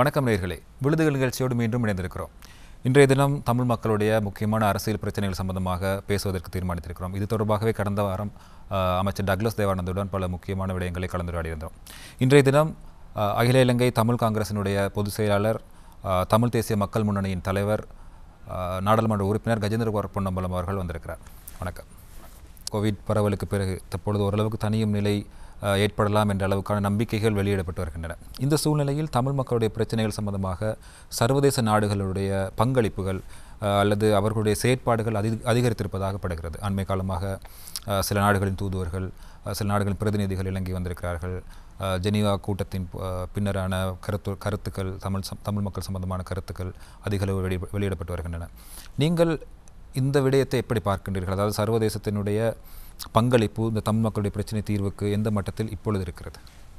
வணக்கம் நேர்களே விழுதுகள் நிகழ்ச்சியோடு மீண்டும் இணைந்திருக்கிறோம் இன்றைய தினம் தமிழ் மக்களுடைய முக்கியமான அரசியல் பிரச்சனைகள் சம்பந்தமாக பேசுவதற்கு தீர்மானித்திருக்கிறோம் இது தொடர்பாகவே கடந்த வாரம் அஹ், அமைச்சர் டக்ளஸ் தேவானந்துடன் பல முக்கியமான விடயங்களை கலந்துரையாடியிருந்தோம் இன்றைய தினம் அஹ், அகில இலங்கை தமிழ் காங்கிரசினுடைய பொதுச் செயலாளர் அஹ், தமிழ் தேசிய மக்கள் முன்னணியின் தலைவர் அஹ், நாடாளுமன்ற உறுப்பினர் கஜேந்திர பொன்னம்பலம் அவர்கள் வந்திருக்கிறார் வணக்கம் கோவிட் பரவலுக்கு பிறகு தற்பொழுது ஓரளவுக்கு தனியும் நிலை அஹ், ஏற்படலாம் என்ற அளவுக்கான நம்பிக்கைகள் வெளியிடப்பட்டு வருகின்றன இந்த சூழ்நிலையில் தமிழ் மக்களுடைய பிரச்சனைகள் சம்பந்தமாக சர்வதேச நாடுகளுடைய பங்களிப்புகள் அஹ், அல்லது அவர்களுடைய செயற்பாடுகள் அதி அதிகரித்திருப்பதாக படுகிறது அண்மை காலமாக அஹ், சில நாடுகளின் தூதுவர்கள் அஹ், சில நாடுகளின் பிரதிநிதிகள் இலங்கை வந்திருக்கிறார்கள் அஹ், ஜெனீவா கூட்டத்தின் அஹ், பின்னரான கருத்து கருத்துக்கள் தமிழ் சம்- தமிழ் மக்கள் சம்பந்தமான கருத்துக்கள் அதிகளவு வெளி வெளியிடப்பட்டு வருகின்றன நீங்கள் இந்த விடயத்தை எப்படி பார்க்கின்றீர்கள் அதாவது சர்வதேசத்தினுடைய பங்களிப்பு இந்த தமிழ் மக்களுடைய பிரச்சனை தீர்வுக்கு எந்த மட்டத்தில் இப்பொழுது இருக்கிறது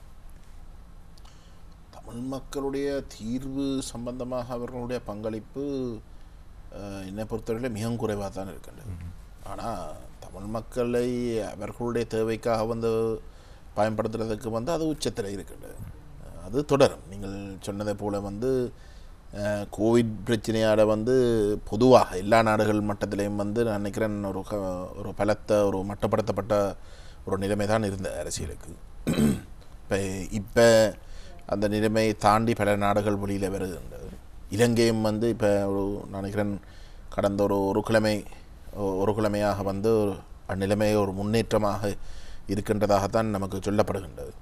தமிழ் மக்களுடைய தீர்வு சம்பந்தமாக அவர்களுடைய பங்களிப்பு அஹ், என்னை பொறுத்தவரையில மிகவும் குறைவாக தான் இருக்கின்றது ஆனால் தமிழ் மக்களை அவர்களுடைய தேவைக்காக வந்து பயன்படுத்துறதுக்கு வந்து அது உச்சத்தில் இருக்கின்றது அஹ், அது தொடரும் நீங்கள் சொன்னதை போல வந்து அஹ், கோவிட் பிரச்சனையால் வந்து பொதுவாக எல்லா நாடுகள் மட்டத்திலையும் வந்து நான் நினைக்கிறேன் ஒரு க ஒரு பலத்த ஒரு மட்டப்படுத்தப்பட்ட ஒரு நிலைமை தான் இருந்த அரசியலுக்கு இப்போ இப்போ அந்த நிலைமையை தாண்டி பல நாடுகள் வெளியில் வருகின்றது இலங்கையும் வந்து இப்போ ஒரு நான் நினைக்கிறேன் கடந்த ஒரு ஒரு கிழமை ஒ- ஒரு கிழமையாக வந்து ஒரு அந்நிலைமை ஒரு முன்னேற்றமாக இருக்கின்றதாகத்தான் நமக்கு சொல்லப்படுகின்றது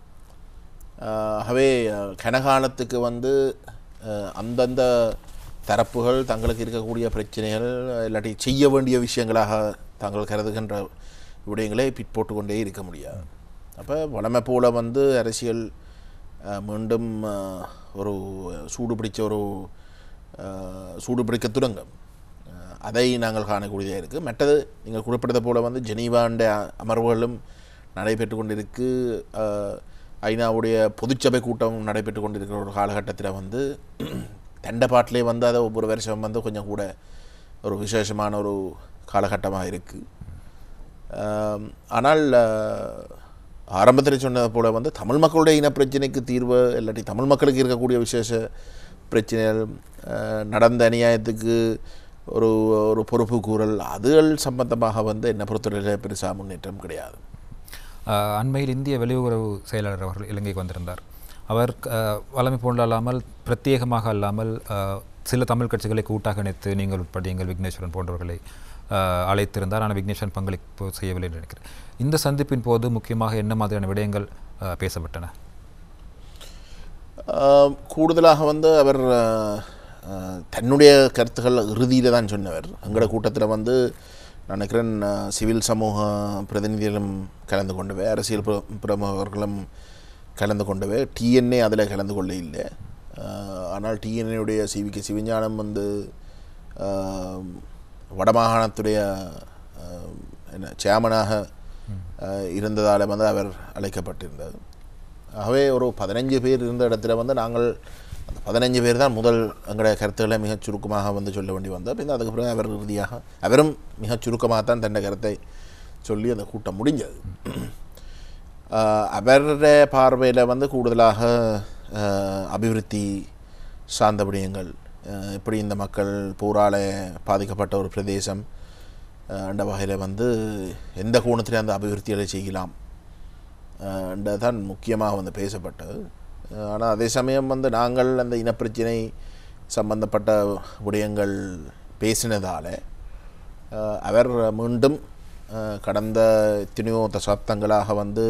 ஆஹ் ஆகவே அஹ், கனகாலத்துக்கு வந்து அஹ், அந்தந்த தரப்புகள் தங்களுக்கு இருக்கக்கூடிய பிரச்சனைகள் இல்லாட்டி செய்ய வேண்டிய விஷயங்களாக தாங்கள் கருதுகின்ற விடயங்களை பிற்போட்டு கொண்டே இருக்க முடியாது அப்போ வளமை போல வந்து அரசியல் அஹ், மீண்டும் அஹ், ஒரு சூடு பிடிச்ச ஒரு அஹ், சூடு பிடிக்க துடங்கும் அஹ், அதை நாங்கள் காணக்கூடியதாக இருக்குது மற்றது நீங்கள் குறிப்பிட்டது போல வந்து ஜெனீவாண்ட அமர்வுகளும் நடைபெற்று கொண்டிருக்கு அஹ், ஐநாவுடைய பொதுச்சபை கூட்டம் நடைபெற்று கொண்டிருக்கிற ஒரு காலகட்டத்தில் வந்து தண்டப்பாட்டிலே வந்து அதை ஒவ்வொரு வருஷம் வந்து கொஞ்சம் கூட ஒரு விசேஷமான ஒரு காலகட்டமாக இருக்குது ஆம், ஆனால் ஆரம்பத்தில் சொன்னது போல வந்து தமிழ் மக்களுடைய இன பிரச்சனைக்கு தீர்வு இல்லாட்டி தமிழ் மக்களுக்கு இருக்கக்கூடிய விசேஷ பிரச்சனைகள் அஹ், நடந்த அநியாயத்துக்கு ஒரு ஒரு பொறுப்பு கூறல் அதுகள் சம்பந்தமாக வந்து என்னை பொறுத்தவரையில் பெருசாக முன்னேற்றம் கிடையாது அஹ், அண்மையில் இந்திய வெளியுறவு செயலாளர் அவர்கள் இலங்கைக்கு வந்திருந்தார் அவர் அஹ், வழமை போன்று அல்லாமல் பிரத்யேகமாக அல்லாமல் அஹ், சில தமிழ் கட்சிகளை கூட்டாக இணைத்து நீங்கள் உட்பட எங்கள் விக்னேஸ்வரன் போன்றவர்களை அஹ், அழைத்திருந்தார் ஆனால் விக்னேஸ்வரன் பங்களிப்பு செய்யவில்லை என்று நினைக்கிறேன் இந்த சந்திப்பின் போது முக்கியமாக என்ன மாதிரியான விடயங்கள் அஹ், பேசப்பட்டன ஆம், கூடுதலாக வந்து அவர் அஹ், அஹ், தன்னுடைய கருத்துக்கள் இறுதியில் தான் சொன்னவர் எங்களோட கூட்டத்தில் வந்து நான் நினைக்கிறேன் அஹ், சிவில் சமூக பிரதிநிதிகளும் கலந்து கொண்டவை அரசியல் பிர- பிரமுகர்களும் கலந்து கொண்டவை டிஎன்ஏ அதில் கலந்து கொள்ள இல்லை அஹ், ஆனால் டிஎன்ஏடைய சிவிக்கு சிவஞானம் வந்து அஹ், வடமாகாணத்துடைய அஹ், என்ன சேர்மனாக இருந்ததால் வந்து அவர் அழைக்கப்பட்டிருந்தார் ஆகவே ஒரு பதினஞ்சு பேர் இருந்த இடத்துல வந்து நாங்கள் அந்த பதினஞ்சு பேர் தான் முதல் எங்களுடைய கருத்துக்களை மிகச் சுருக்கமாக வந்து சொல்ல வேண்டி வந்தோம் பின்ன அதுக்கு பிறகு அவர் இறுதியாக அவரும் மிகச் சுருக்கமாக தான் தன்னை கருத்தை சொல்லி அந்த கூட்டம் முடிஞ்சது ஆஹ் அவருடைய பார்வையில் வந்து கூடுதலாக ஆஹ் அபிவிருத்தி சார்ந்த விடயங்கள் ஆஹ் எப்படி இந்த மக்கள் போரால பாதிக்கப்பட்ட ஒரு பிரதேசம் ஆஹ் என்ற வகையில் வந்து எந்த கோணத்தில் அந்த அபிவிருத்திகளை செய்யலாம் தான் முக்கியமாக வந்து பேசப்பட்டது ஆனால் அதே சமயம் வந்து நாங்கள் அந்த இனப்பிரச்சினை சம்பந்தப்பட்ட விடயங்கள் பேசினதால் அவர் மீண்டும் அஹ், கடந்த எத்தனையோ தசாப்தங்களாக வந்து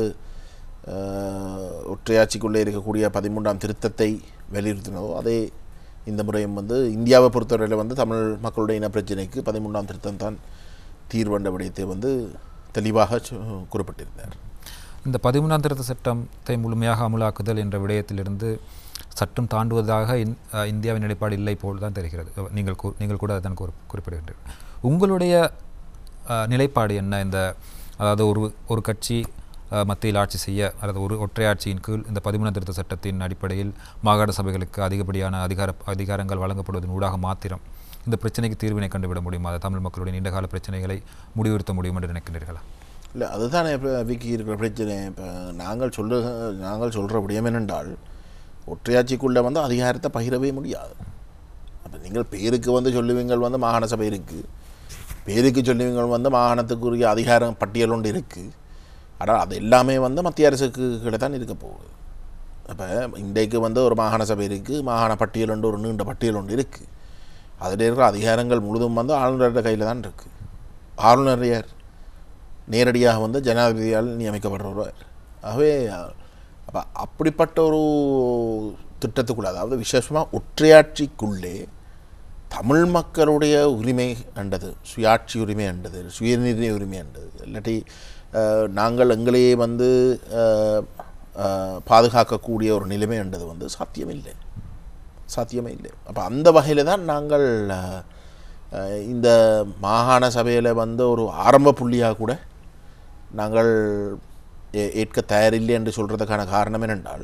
அஹ், ஒற்றையாட்சிக்குள்ளே இருக்கக்கூடிய பதிமூன்றாம் திருத்தத்தை வலியுறுத்தினதோ அதே இந்த முறையும் வந்து இந்தியாவை பொறுத்தவரையில் வந்து தமிழ் மக்களுடைய இனப்பிரச்சினைக்கு பதிமூன்றாம் திருத்தம் தான் தீர்வண்ட விடயத்தை வந்து தெளிவாக சு- குறிப்பிட்டிருந்தார் இந்த பதிமூணாம் திருத்த சட்டத்தை முழுமையாக அமலாக்குதல் என்ற விடயத்திலிருந்து சட்டம் தாண்டுவதாக இந்- அஹ் இந்தியாவின் நிலைப்பாடு இல்லை போல் தான் தெரிகிறது அஹ் நீங்கள் கூ- நீங்கள் கூட அதான் குறி குறிப்பிடுகின்றீர்கள் உங்களுடைய அஹ், நிலைப்பாடு என்ன இந்த அதாவது ஒரு ஒரு கட்சி அஹ், மத்தியில் ஆட்சி செய்ய அல்லது ஒரு ஒற்றை ஆட்சியின் கீழ் இந்த பதிமூணாம் திருத்த சட்டத்தின் அடிப்படையில் மாகாண சபைகளுக்கு அதிகப்படியான அதிகார அதிகாரங்கள் வழங்கப்படுவதன் ஊடாக மாத்திரம் இந்த பிரச்சனைக்கு தீர்வினை கண்டுவிட முடியுமா அது தமிழ் மக்களுடைய நீண்டகால பிரச்சனைகளை முடிவுறுத்த முடியும் என்று நினைக்கின்றீர்களா இல்லை அதுதானே இப்போ விக்கி இருக்கிற பிரச்சனை இப்போ நாங்கள் சொல்ல நாங்கள் சொல்கிற விடயம் என்னென்றால் ஒற்றையாட்சிக்குள்ளே வந்து அதிகாரத்தை பகிரவே முடியாது அப்போ நீங்கள் பேருக்கு வந்து சொல்லுவீங்கள் வந்து மாகாண சபை இருக்குது பேருக்கு சொல்லுவீங்கள் வந்து மாகாணத்துக்குரிய அதிகாரம் பட்டியல் ஒன்று இருக்குது ஆனால் அது எல்லாமே வந்து மத்திய அரசுக்கு கிட்ட தான் இருக்க போகுது அப்போ இன்றைக்கு வந்து ஒரு மாகாண சபை இருக்குது மாகாண பட்டியல் ஒன்று ஒரு நீண்ட பட்டியல் ஒன்று இருக்குது அதில் இருக்கிற அதிகாரங்கள் முழுதும் வந்து ஆளுநரோட கையில் தான் இருக்குது ஆளுநர் யார் நேரடியாக வந்து ஜனாதிபதியால் நியமிக்கப்படுறவர் ஆகவே அப்போ அப்படிப்பட்ட ஒரு திட்டத்துக்குள்ள அதாவது விசேஷமாக ஒற்றையாட்சிக்குள்ளே தமிழ் மக்களுடைய உரிமை அண்டது சுயாட்சி உரிமை அண்டது சுயநிர்ணய உரிமை அண்டது இல்லாட்டி அஹ், நாங்கள் எங்களையே வந்து அஹ், அஹ், பாதுகாக்கக்கூடிய ஒரு நிலைமை அண்டது வந்து சாத்தியமில்லை சாத்தியமே இல்லை அப்போ அந்த வகையில் தான் நாங்கள் அஹ், அஹ், இந்த மாகாண சபையில் வந்து ஒரு ஆரம்ப புள்ளியாக கூட நாங்கள் ஏ- ஏற்க தயாரில்லை என்று சொல்கிறதுக்கான காரணம் என்னென்றால்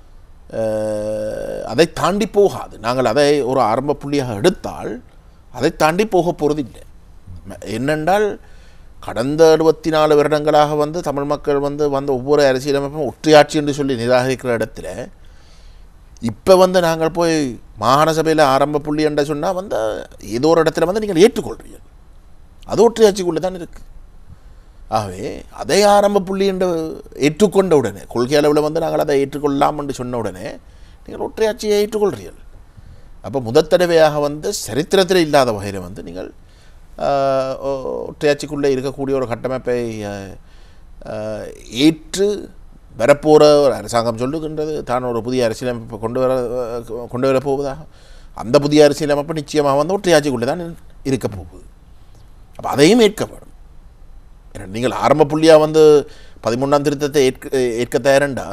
அஹ், அதை தாண்டி போகாது நாங்கள் அதை ஒரு ஆரம்ப புள்ளியாக எடுத்தால் அதை தாண்டி போக போகிறது இல்லை ம- என்னென்றால் கடந்த எழுபத்தி நாலு வருடங்களாக வந்து தமிழ் மக்கள் வந்து வந்த ஒவ்வொரு அரசியலமைப்பும் ஒற்றையாட்சி என்று சொல்லி நிராகரிக்கிற இடத்துல இப்போ வந்து நாங்கள் போய் மாகாண சபையில் ஆரம்ப புள்ளி என்று சொன்னால் வந்து ஏதோ ஒரு இடத்துல வந்து நீங்கள் ஏற்றுக்கொள்றீர்கள் அது ஒற்றையாட்சிக்குள்ளே தான் இருக்குது ஆகவே அதை ஆரம்ப புள்ளி என்று ஏற்றுக்கொண்ட உடனே கொள்கை அளவில் வந்து நாங்கள் அதை ஏற்றுக்கொள்ளலாம் என்று சொன்ன உடனே நீங்கள் ஒற்றையாட்சியை ஏற்றுக்கொள்றீர்கள் அப்போ முதற் தடவையாக வந்து சரித்திரத்தில் இல்லாத வகையில் வந்து நீங்கள் ஆஹ், ஒ- ஒற்றையாட்சிக்குள்ளே இருக்கக்கூடிய ஒரு கட்டமைப்பை ஆஹ், ஆஹ், ஏற்று வரப்போகிற ஒரு அரசாங்கம் சொல்லுகின்றது தான் ஒரு புதிய அரசியலமைப்பை கொண்டு வர கொண்டு வரப் போவதாக அந்த புதிய அரசியலமைப்பு நிச்சயமாக வந்து ஒற்றையாட்சிக்குள்ளே தான் இருக்க போகுது அப்போ அதையும் ஏற்கப்படும் ஏன்னா நீங்கள் ஆரம்ப புள்ளியாக வந்து பதிமூணாம் திருத்தத்தை ஏற்க ஏற்க தயாரண்டா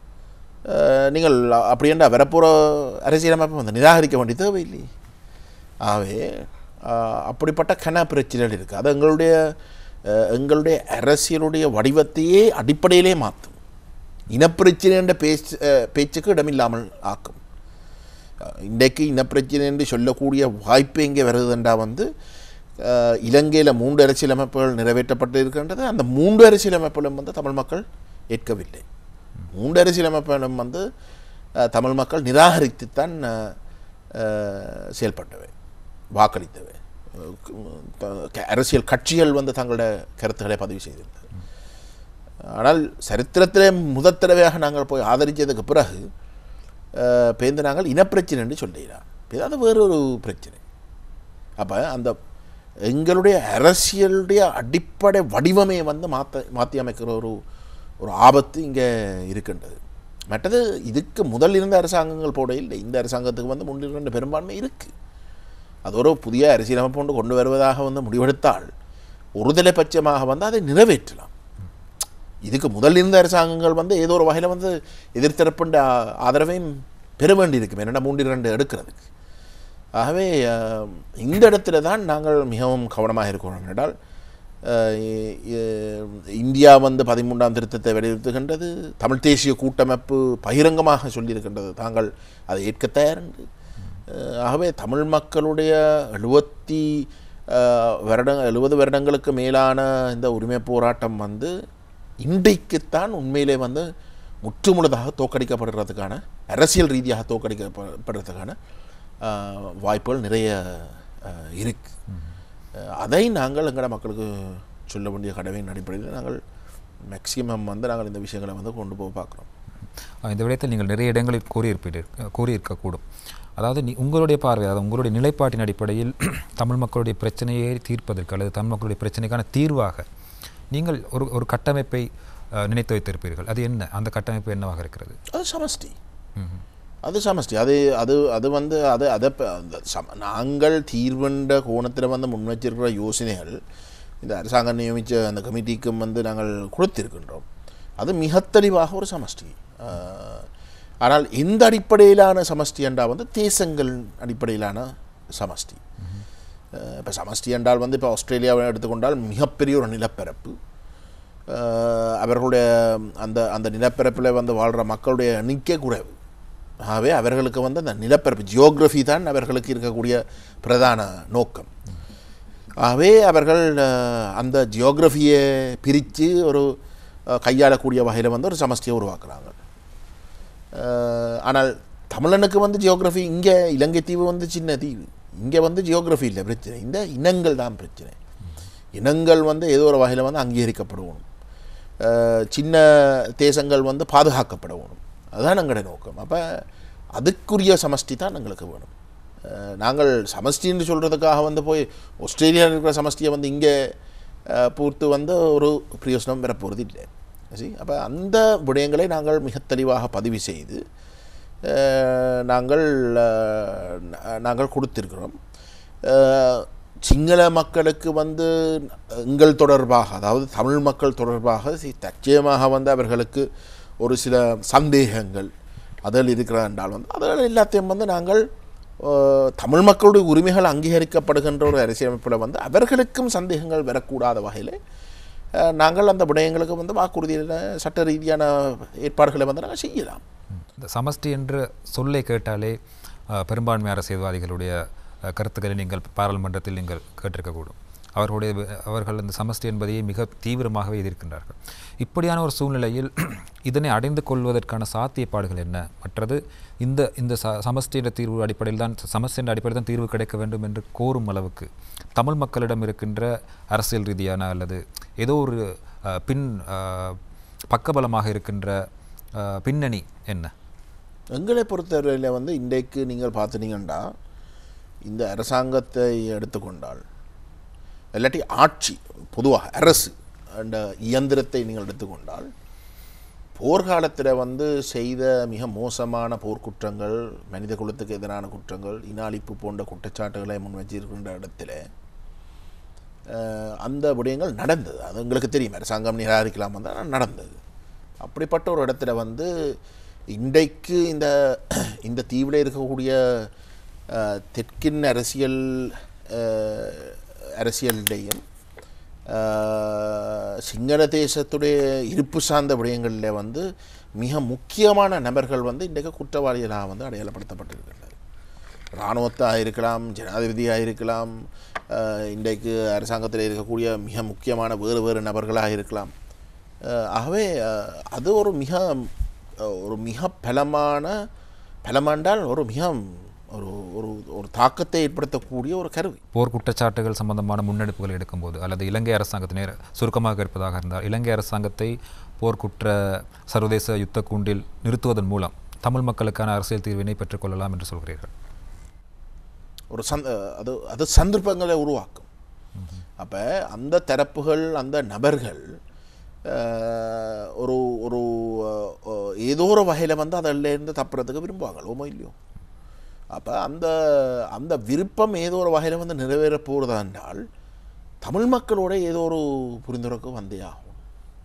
அஹ், நீங்கள் அப்படியேண்டா வரப்போகிற அரசியலமைப்பை வந்து நிராகரிக்க வேண்டிய தேவையில்லை ஆகவே அஹ், அப்படிப்பட்ட கன பிரச்சனைகள் இருக்குது அது எங்களுடைய அஹ், எங்களுடைய அரசியலுடைய வடிவத்தையே அடிப்படையிலே மாற்றும் இனப்பிரச்சனை என்ற பேச்சு அஹ், பேச்சுக்கு இடமில்லாமல் ஆக்கும் அஹ், இன்றைக்கு இனப்பிரச்சனை என்று சொல்லக்கூடிய வாய்ப்பு எங்கே வருதுன்றா வந்து அஹ், இலங்கையில் மூன்று அரசியலமைப்புகள் நிறைவேற்றப்பட்டு இருக்கின்றது அந்த மூன்று அரசியலமைப்புகளும் வந்து தமிழ் மக்கள் ஏற்கவில்லை மூன்று அரசியலமைப்புகளும் வந்து அஹ், தமிழ் மக்கள் நிராகரித்துத்தான் அஹ், அஹ், செயல்பட்டவை வாக்களித்தவை அஹ், க- அரசியல் கட்சிகள் வந்து தங்களோட கருத்துக்களை பதிவு செய்திருந்தது ஆனால் சரித்திரத்திலே முதற் தடவையாக நாங்கள் போய் ஆதரித்ததுக்கு பிறகு அஹ், பேருந்து நாங்கள் இனப்பிரச்சனை என்று சொல்லுகிறார் அது வேறொரு பிரச்சனை அப்போ அந்த எங்களுடைய அரசியலுடைய அடிப்படை வடிவமே வந்து மாற்ற மாற்றி அமைக்கிற ஒரு ஒரு ஆபத்து இங்கே இருக்கின்றது மற்றது இதுக்கு முதல் இருந்த அரசாங்கங்கள் போட இல்லை இந்த அரசாங்கத்துக்கு வந்து முன்னிருந்த பெரும்பான்மை இருக்குது அது ஒரு புதிய அரசியலமைப்பு ஒன்று கொண்டு வருவதாக வந்து முடிவெடுத்தால் ஒருதலை பட்சமாக வந்து அதை நிறைவேற்றலாம் இதுக்கு முதல் இருந்த அரசாங்கங்கள் வந்து ஏதோ ஒரு வகையில் வந்து எதிர்த்தரப்புண்ட ஆதரவையும் பெற வேண்டியிருக்கும் என்னென்னா மூன்று இரண்டு எடுக்கிறதுக்கு ஆகவே அஹ், இந்த இடத்துல தான் நாங்கள் மிகவும் கவனமாக இருக்கிறோம் என்றால் அஹ், இ- இ- இந்தியா வந்து பதிமூன்றாம் திருத்தத்தை வலியுறுத்துகின்றது தமிழ் தேசிய கூட்டமைப்பு பகிரங்கமாக சொல்லியிருக்கின்றது தாங்கள் அதை ஏற்க தயார் என்று அஹ், ஆகவே தமிழ் மக்களுடைய எழுபத்தி வருட எழுபது வருடங்களுக்கு மேலான இந்த உரிமை போராட்டம் வந்து இன்றைக்குத்தான் உண்மையிலே வந்து முற்றுமுழுதாக தோற்கடிக்கப்படுறதுக்கான அரசியல் ரீதியாக தோற்கடிக்கப்படுறதுக்கான ஆஹ், வாய்ப்புகள் நிறைய ஆஹ், இருக்கு ஆஹ், அதை நாங்கள் எங்களோட மக்களுக்கு சொல்ல வேண்டிய கடமையின் அடிப்படையில் நாங்கள் மேக்சிமம் வந்து நாங்கள் இந்த விஷயங்களை வந்து கொண்டு போக பார்க்குறோம் அஹ் இந்த விடயத்தில் நீங்கள் நிறைய இடங்களில் கூறியிருப்பீர்கள் கூறியிருக்கக்கூடும் அதாவது நீ உங்களுடைய பார்வை அதாவது உங்களுடைய நிலைப்பாட்டின் அடிப்படையில் தமிழ் மக்களுடைய பிரச்சனையை தீர்ப்பதற்கு அல்லது தமிழ் மக்களுடைய பிரச்சனைக்கான தீர்வாக நீங்கள் ஒரு ஒரு கட்டமைப்பை அஹ், நினைத்து வைத்திருப்பீர்கள் அது என்ன அந்த கட்டமைப்பு என்னவாக இருக்கிறது அது சமஷ்டி ம்ஹும். அது சமஷ்டி அது அது அது வந்து அது அதை ப- அந்த சம நாங்கள் தீர்வென்ற கோணத்தில் வந்து முன் வச்சிருக்கிற யோசனைகள் இந்த அரசாங்கம் நியமித்த அந்த கமிட்டிக்கும் வந்து நாங்கள் கொடுத்திருக்கின்றோம் அது மிக தெளிவாக ஒரு சமஷ்டி ஆஹ், ஆனால் எந்த அடிப்படையிலான சமஷ்டி என்றால் வந்து தேசங்கள் அடிப்படையிலான சமஷ்டி இப்போ சமஷ்டி என்றால் வந்து இப்போ ஆஸ்திரேலியாவை எடுத்துக்கொண்டால் மிகப்பெரிய ஒரு நிலப்பரப்பு ஆஹ், அவர்களுடைய அந்த அந்த நிலப்பரப்பில் வந்து வாழ்கிற மக்களுடைய எண்ணிக்கை குறைவு ஆகவே அவர்களுக்கு வந்து அந்த நிலப்பரப்பு ஜியோகிரஃபி தான் அவர்களுக்கு இருக்கக்கூடிய பிரதான நோக்கம் ஆகவே அவர்கள் அஹ், அந்த ஜியோகிரஃபியை பிரித்து ஒரு அஹ், கையாளக்கூடிய வகையில் வந்து ஒரு சமஷ்டியை உருவாக்குறாங்க அஹ், ஆனால் தமிழனுக்கு வந்து ஜியோகிராஃபி இங்கே இலங்கை தீவு வந்து சின்ன தீவு இங்கே வந்து ஜியோகிராஃபி இல்லை பிரச்சனை இந்த இனங்கள் தான் பிரச்சனை இனங்கள் வந்து ஏதோ ஒரு வகையில் வந்து அங்கீகரிக்கப்படணும் அஹ் சின்ன தேசங்கள் வந்து பாதுகாக்கப்படணும் அதுதான் எங்களுடைய நோக்கம் அப்போ அதுக்குரிய சமஷ்டி தான் எங்களுக்கு வேணும் அஹ் நாங்கள் சமஷ்டின்னு சொல்கிறதுக்காக வந்து போய் ஆஸ்திரேலியாவில் இருக்கிற சமஷ்டியை வந்து இங்கே அஹ், பூர்த்து வந்து ஒரு பிரயோசனம் பெறப்போகிறது இல்லை சரி அப்போ அந்த விடயங்களை நாங்கள் மிக தெளிவாக பதிவு செய்து அஹ், நாங்கள் அஹ், நா- நாங்கள் கொடுத்திருக்கிறோம் அஹ், சிங்கள மக்களுக்கு வந்து எங்கள் தொடர்பாக அதாவது தமிழ் மக்கள் தொடர்பாக சி- தற்சயமாக வந்து அவர்களுக்கு ஒரு சில சந்தேகங்கள் அதில் இருக்கிறது என்றால் வந்து அதில் எல்லாத்தையும் வந்து நாங்கள் அஹ், தமிழ் மக்களுடைய உரிமைகள் அங்கீகரிக்கப்படுகின்ற ஒரு அரசியலமைப்பில் வந்து அவர்களுக்கும் சந்தேகங்கள் வரக்கூடாத வகையில் அஹ், நாங்கள் அந்த விடயங்களுக்கு வந்து வாக்குறுதியில் சட்ட ரீதியான ஏற்பாடுகளை வந்து நாங்கள் செய்யலாம் இந்த சமஷ்டி என்ற சொல்லை கேட்டாலே அஹ், பெரும்பான்மை அரசியல்வாதிகளுடைய அஹ், கருத்துக்களை நீங்கள் பாராளுமன்றத்தில் நீங்கள் கேட்டிருக்கக்கூடும் அவர்களுடைய வ- அவர்கள் இந்த சமஷ்டி என்பதையே மிக தீவிரமாகவே எதிர்க்கின்றார்கள் இப்படியான ஒரு சூழ்நிலையில் இதனை அடைந்து கொள்வதற்கான சாத்தியப்பாடுகள் என்ன மற்றது இந்த இந்த ச சமஷ்டி என்ற தீர்வு அடிப்படையில் தான் சமஷ்டி என்ற அடிப்படையில் தான் தீர்வு கிடைக்க வேண்டும் என்று கோரும் அளவுக்கு தமிழ் மக்களிடம் இருக்கின்ற அரசியல் ரீதியான அல்லது ஏதோ ஒரு அஹ், பின் அஹ், பக்கபலமாக இருக்கின்ற அஹ், பின்னணி என்ன எங்களை பொறுத்தவரையில் வந்து இன்றைக்கு நீங்கள் பார்த்துட்டீங்கன்னா இந்த அரசாங்கத்தை எடுத்துக்கொண்டால் இல்லாட்டி ஆட்சி பொதுவாக அரசு அந்த இயந்திரத்தை நீங்கள் எடுத்துக்கொண்டால் போர்க்காலத்தில் வந்து செய்த மிக மோசமான போர்க்குற்றங்கள் மனித குலத்துக்கு எதிரான குற்றங்கள் இன அழிப்பு போன்ற குற்றச்சாட்டுகளை முன் வச்சிருக்கின்ற இடத்துல அஹ், அந்த விடயங்கள் நடந்தது அது உங்களுக்கு தெரியும் அரசாங்கம் நிராகரிக்கலாம் வந்து ஆனால் நடந்தது அப்படிப்பட்ட ஒரு இடத்துல வந்து இன்றைக்கு இந்த இந்த தீவில் இருக்கக்கூடிய அஹ், தெற்கின் அரசியல் அஹ், அரசியலிடையும் அஹ், சிங்கள தேசத்துடைய இருப்பு சார்ந்த விடயங்களில் வந்து மிக முக்கியமான நபர்கள் வந்து இன்றைக்கு குற்றவாளிகளாக வந்து அடையாளப்படுத்தப்பட்டிருக்கின்றனர் இராணுவத்தாக இருக்கலாம் ஜனாதிபதியாக இருக்கலாம் அஹ், இன்றைக்கு அரசாங்கத்தில் இருக்கக்கூடிய மிக முக்கியமான வேறு வேறு நபர்களாக இருக்கலாம் அஹ், ஆகவே அஹ், அது ஒரு மிக அஹ், ஒரு மிக பலமான பலமாண்டால் ஒரு மிக ஒரு ஒரு ஒரு தாக்கத்தை ஏற்படுத்தக்கூடிய ஒரு கருவி போர் குற்றச்சாட்டுகள் சம்பந்தமான முன்னெடுப்புகள் எடுக்கும்போது அல்லது இலங்கை அரசாங்கத்தை நேர சுருக்கமாக இருப்பதாக இருந்தால் இலங்கை அரசாங்கத்தை போர்க்குற்ற சர்வதேச யுத்த கூண்டில் நிறுத்துவதன் மூலம் தமிழ் மக்களுக்கான அரசியல் தீர்வினை பெற்றுக்கொள்ளலாம் என்று சொல்கிறீர்கள் ஒரு சந்த அது அது சந்தர்ப்பங்களை உருவாக்கும் அப்போ அந்த தரப்புகள் அந்த நபர்கள் அஹ், ஒரு ஒரு அஹ், ஏதோ ஒரு வகையில் வந்து அதிலேருந்து தப்புறதுக்கு விரும்புவாங்க ஓமோ இல்லையோ அப்போ அந்த அந்த விருப்பம் ஏதோ ஒரு வகையில் வந்து நிறைவேற போகிறதா என்றால் தமிழ் மக்களோட ஏதோ ஒரு புரிந்துணர்வுக்கு வந்தே ஆகும்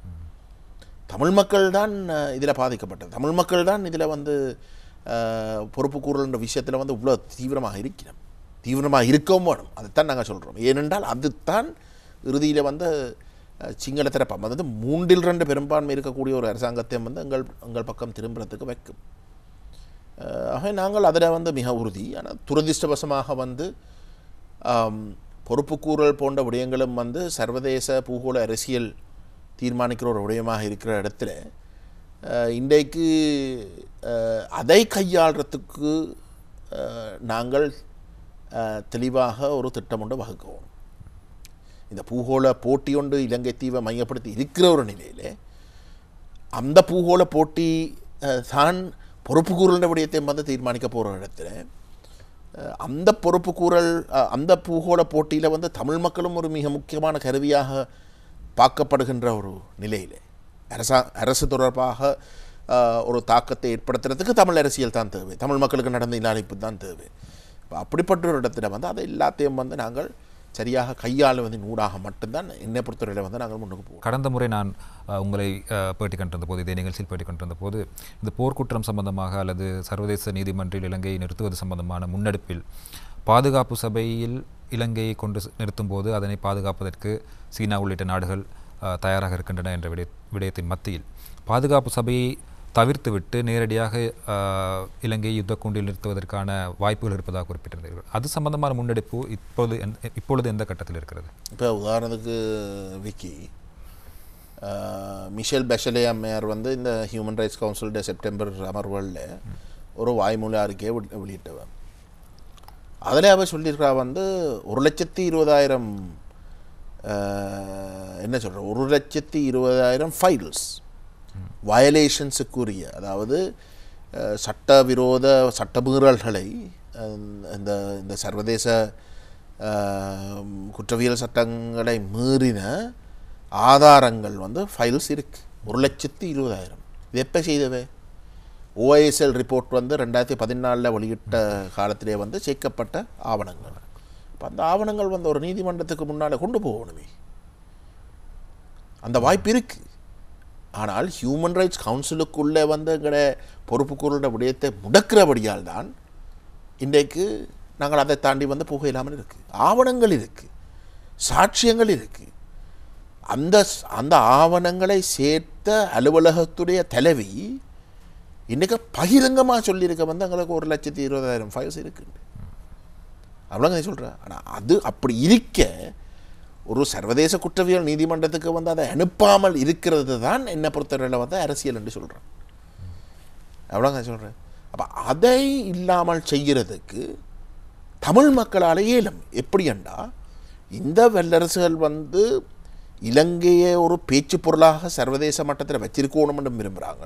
தமிழ் மக்கள் தான் இதில் பாதிக்கப்பட்டது தமிழ் மக்கள் தான் இதில் வந்து அஹ், பொறுப்பு கூறல்ன்ற விஷயத்தில் வந்து இவ்வளோ தீவிரமாக இருக்கிறோம் தீவிரமாக இருக்கவும் வேணும் அதைத்தான் நாங்கள் சொல்கிறோம் ஏனென்றால் அதுதான் இறுதியில் வந்து அஹ், சிங்கள தரப்பம் அதாவது மூன்றில் ரெண்டு பெரும்பான்மை இருக்கக்கூடிய ஒரு அரசாங்கத்தை வந்து எங்கள் எங்கள் பக்கம் திரும்புறதுக்கு வைக்கும் அஹ், ஆகவே நாங்கள் அதில் வந்து மிக உறுதி ஆனால் துரதிர்ஷ்டவசமாக வந்து ஆம், பொறுப்புக்கூறல் போன்ற விடயங்களும் வந்து சர்வதேச பூகோள அரசியல் தீர்மானிக்கிற ஒரு விடயமாக இருக்கிற இடத்துல அஹ், இன்றைக்கு அஹ், அதை கையாளுறதுக்கு அஹ், நாங்கள் அஹ், தெளிவாக ஒரு திட்டம் ஒன்று வகுக்கவும் இந்த பூகோள போட்டி ஒன்று இலங்கை தீவை மையப்படுத்தி இருக்கிற ஒரு நிலையிலே அந்த பூகோள போட்டி அஹ், தான் பொறுப்பு கூறல் விடயத்தை வந்து தீர்மானிக்க போகிற இடத்துல அஹ், அந்த பொறுப்பு கூறல் அஹ், அந்த பூகோள போட்டியில் வந்து தமிழ் மக்களும் ஒரு மிக முக்கியமான கருவியாக பார்க்கப்படுகின்ற ஒரு நிலையிலே அரசா அரசு தொடர்பாக அஹ், ஒரு தாக்கத்தை ஏற்படுத்துறதுக்கு தமிழ் அரசியல் தான் தேவை தமிழ் மக்களுக்கு நடந்த இல்லாளிப்பு தான் தேவை இப்போ அப்படிப்பட்ட ஒரு இடத்துல வந்து அதை எல்லாத்தையும் வந்து நாங்கள் சரியாக கையாளுவதின் ஊடாக மட்டும்தான் என்னை பொறுத்தவரையில் வந்து நாங்கள் முன்னுக்கு போவோம் கடந்த முறை நான் அஹ், உங்களை அஹ், பேட்டி கண்டிருந்த போது இதே நிகழ்ச்சியில் பேட்டி கண்டிருந்த போது இந்த போர்க்குற்றம் சம்பந்தமாக அல்லது சர்வதேச நீதிமன்றில் இலங்கையை நிறுத்துவது சம்பந்தமான முன்னெடுப்பில் பாதுகாப்பு சபையில் இலங்கையை கொண்டு செ- நிறுத்தும்போது அதனை பாதுகாப்பதற்கு சீனா உள்ளிட்ட நாடுகள் அஹ், தயாராக இருக்கின்றன என்ற விடய விடயத்தின் மத்தியில் பாதுகாப்பு சபையை தவிர்த்துவிட்டு நேரடியாக அஹ், இலங்கையை யுத்தக்கூண்டில் நிறுத்துவதற்கான வாய்ப்புகள் இருப்பதாக குறிப்பிட்டிருந்தீர்கள் அது சம்பந்தமான முன்னெடுப்பு இப்பொழுது எந்த- இப்பொழுது எந்த கட்டத்தில் இருக்கிறது இப்போ உதாரணத்துக்கு விக்கி அஹ், மிஷேல் பெஷலே அம்மையார் வந்து இந்த ஹியூமன் ரைட்ஸ் கவுன்சிலுடைய செப்டம்பர் அமர்வுகளில் ஒரு வாய்மொழி அறிக்கையை வெளி- வெளியிட்டவர் அதில் அவர் சொல்லியிருக்கிறா வந்து ஒரு லட்சத்தி இருபதாயிரம் அஹ், என்ன சொல்கிற ஒரு லட்சத்தி இருபதாயிரம் ஃபைல்ஸ் வயலேஷன்ஸுக்குரிய அதாவது அஹ், சட்டவிரோத சட்டமீறல்களை அஹ், இந்த இந்த சர்வதேச அஹ், குற்றவியல் சட்டங்களை மீறின ஆதாரங்கள் வந்து ஃபைல்ஸ் இருக்குது ஒரு லட்சத்தி இருபதாயிரம் இது எப்போ செய்தவை ஓஐஎஸ்எல் ரிப்போர்ட் வந்து ரெண்டாயிரத்தி பதினாலில் வெளியிட்ட காலத்திலே வந்து சேர்க்கப்பட்ட ஆவணங்கள் இப்போ அந்த ஆவணங்கள் வந்து ஒரு நீதிமன்றத்துக்கு முன்னால் கொண்டு போகணுமே அந்த வாய்ப்பு இருக்குது ஆனால் ஹியூமன் ரைட்ஸ் கவுன்சிலுக்குள்ளே வந்து எங்களை பொறுப்புக்கூறுன்ற விடயத்தை முடக்கிறபடியால் தான் இன்றைக்கு நாங்கள் அதை தாண்டி வந்து போக இல்லாமல் இருக்குது ஆவணங்கள் இருக்குது சாட்சியங்கள் இருக்குது அந்த அந்த ஆவணங்களை சேர்த்த அலுவலகத்துடைய தலைவி இன்றைக்கு பகிரங்கமாக சொல்லியிருக்க வந்து எங்களுக்கு ஒரு லட்சத்தி இருபதாயிரம் ஃபைல்ஸ் இருக்குது அவ்வளோங்க சொல்கிறேன் ஆனால் அது அப்படி இருக்க ஒரு சர்வதேச குற்றவியல் நீதிமன்றத்துக்கு வந்து அதை அனுப்பாமல் இருக்கிறது தான் என்னை பொறுத்தவரையில் வந்து அரசியல் என்று சொல்கிறேன் அவ்வளோங்க சொல்கிறேன் அப்போ அதை இல்லாமல் செய்கிறதுக்கு தமிழ் மக்களால் இயலும் எப்படி என்றா இந்த வல்லரசுகள் வந்து இலங்கையை ஒரு பேச்சு பொருளாக சர்வதேச மட்டத்தில் வச்சிருக்கணும்னு விரும்புகிறாங்க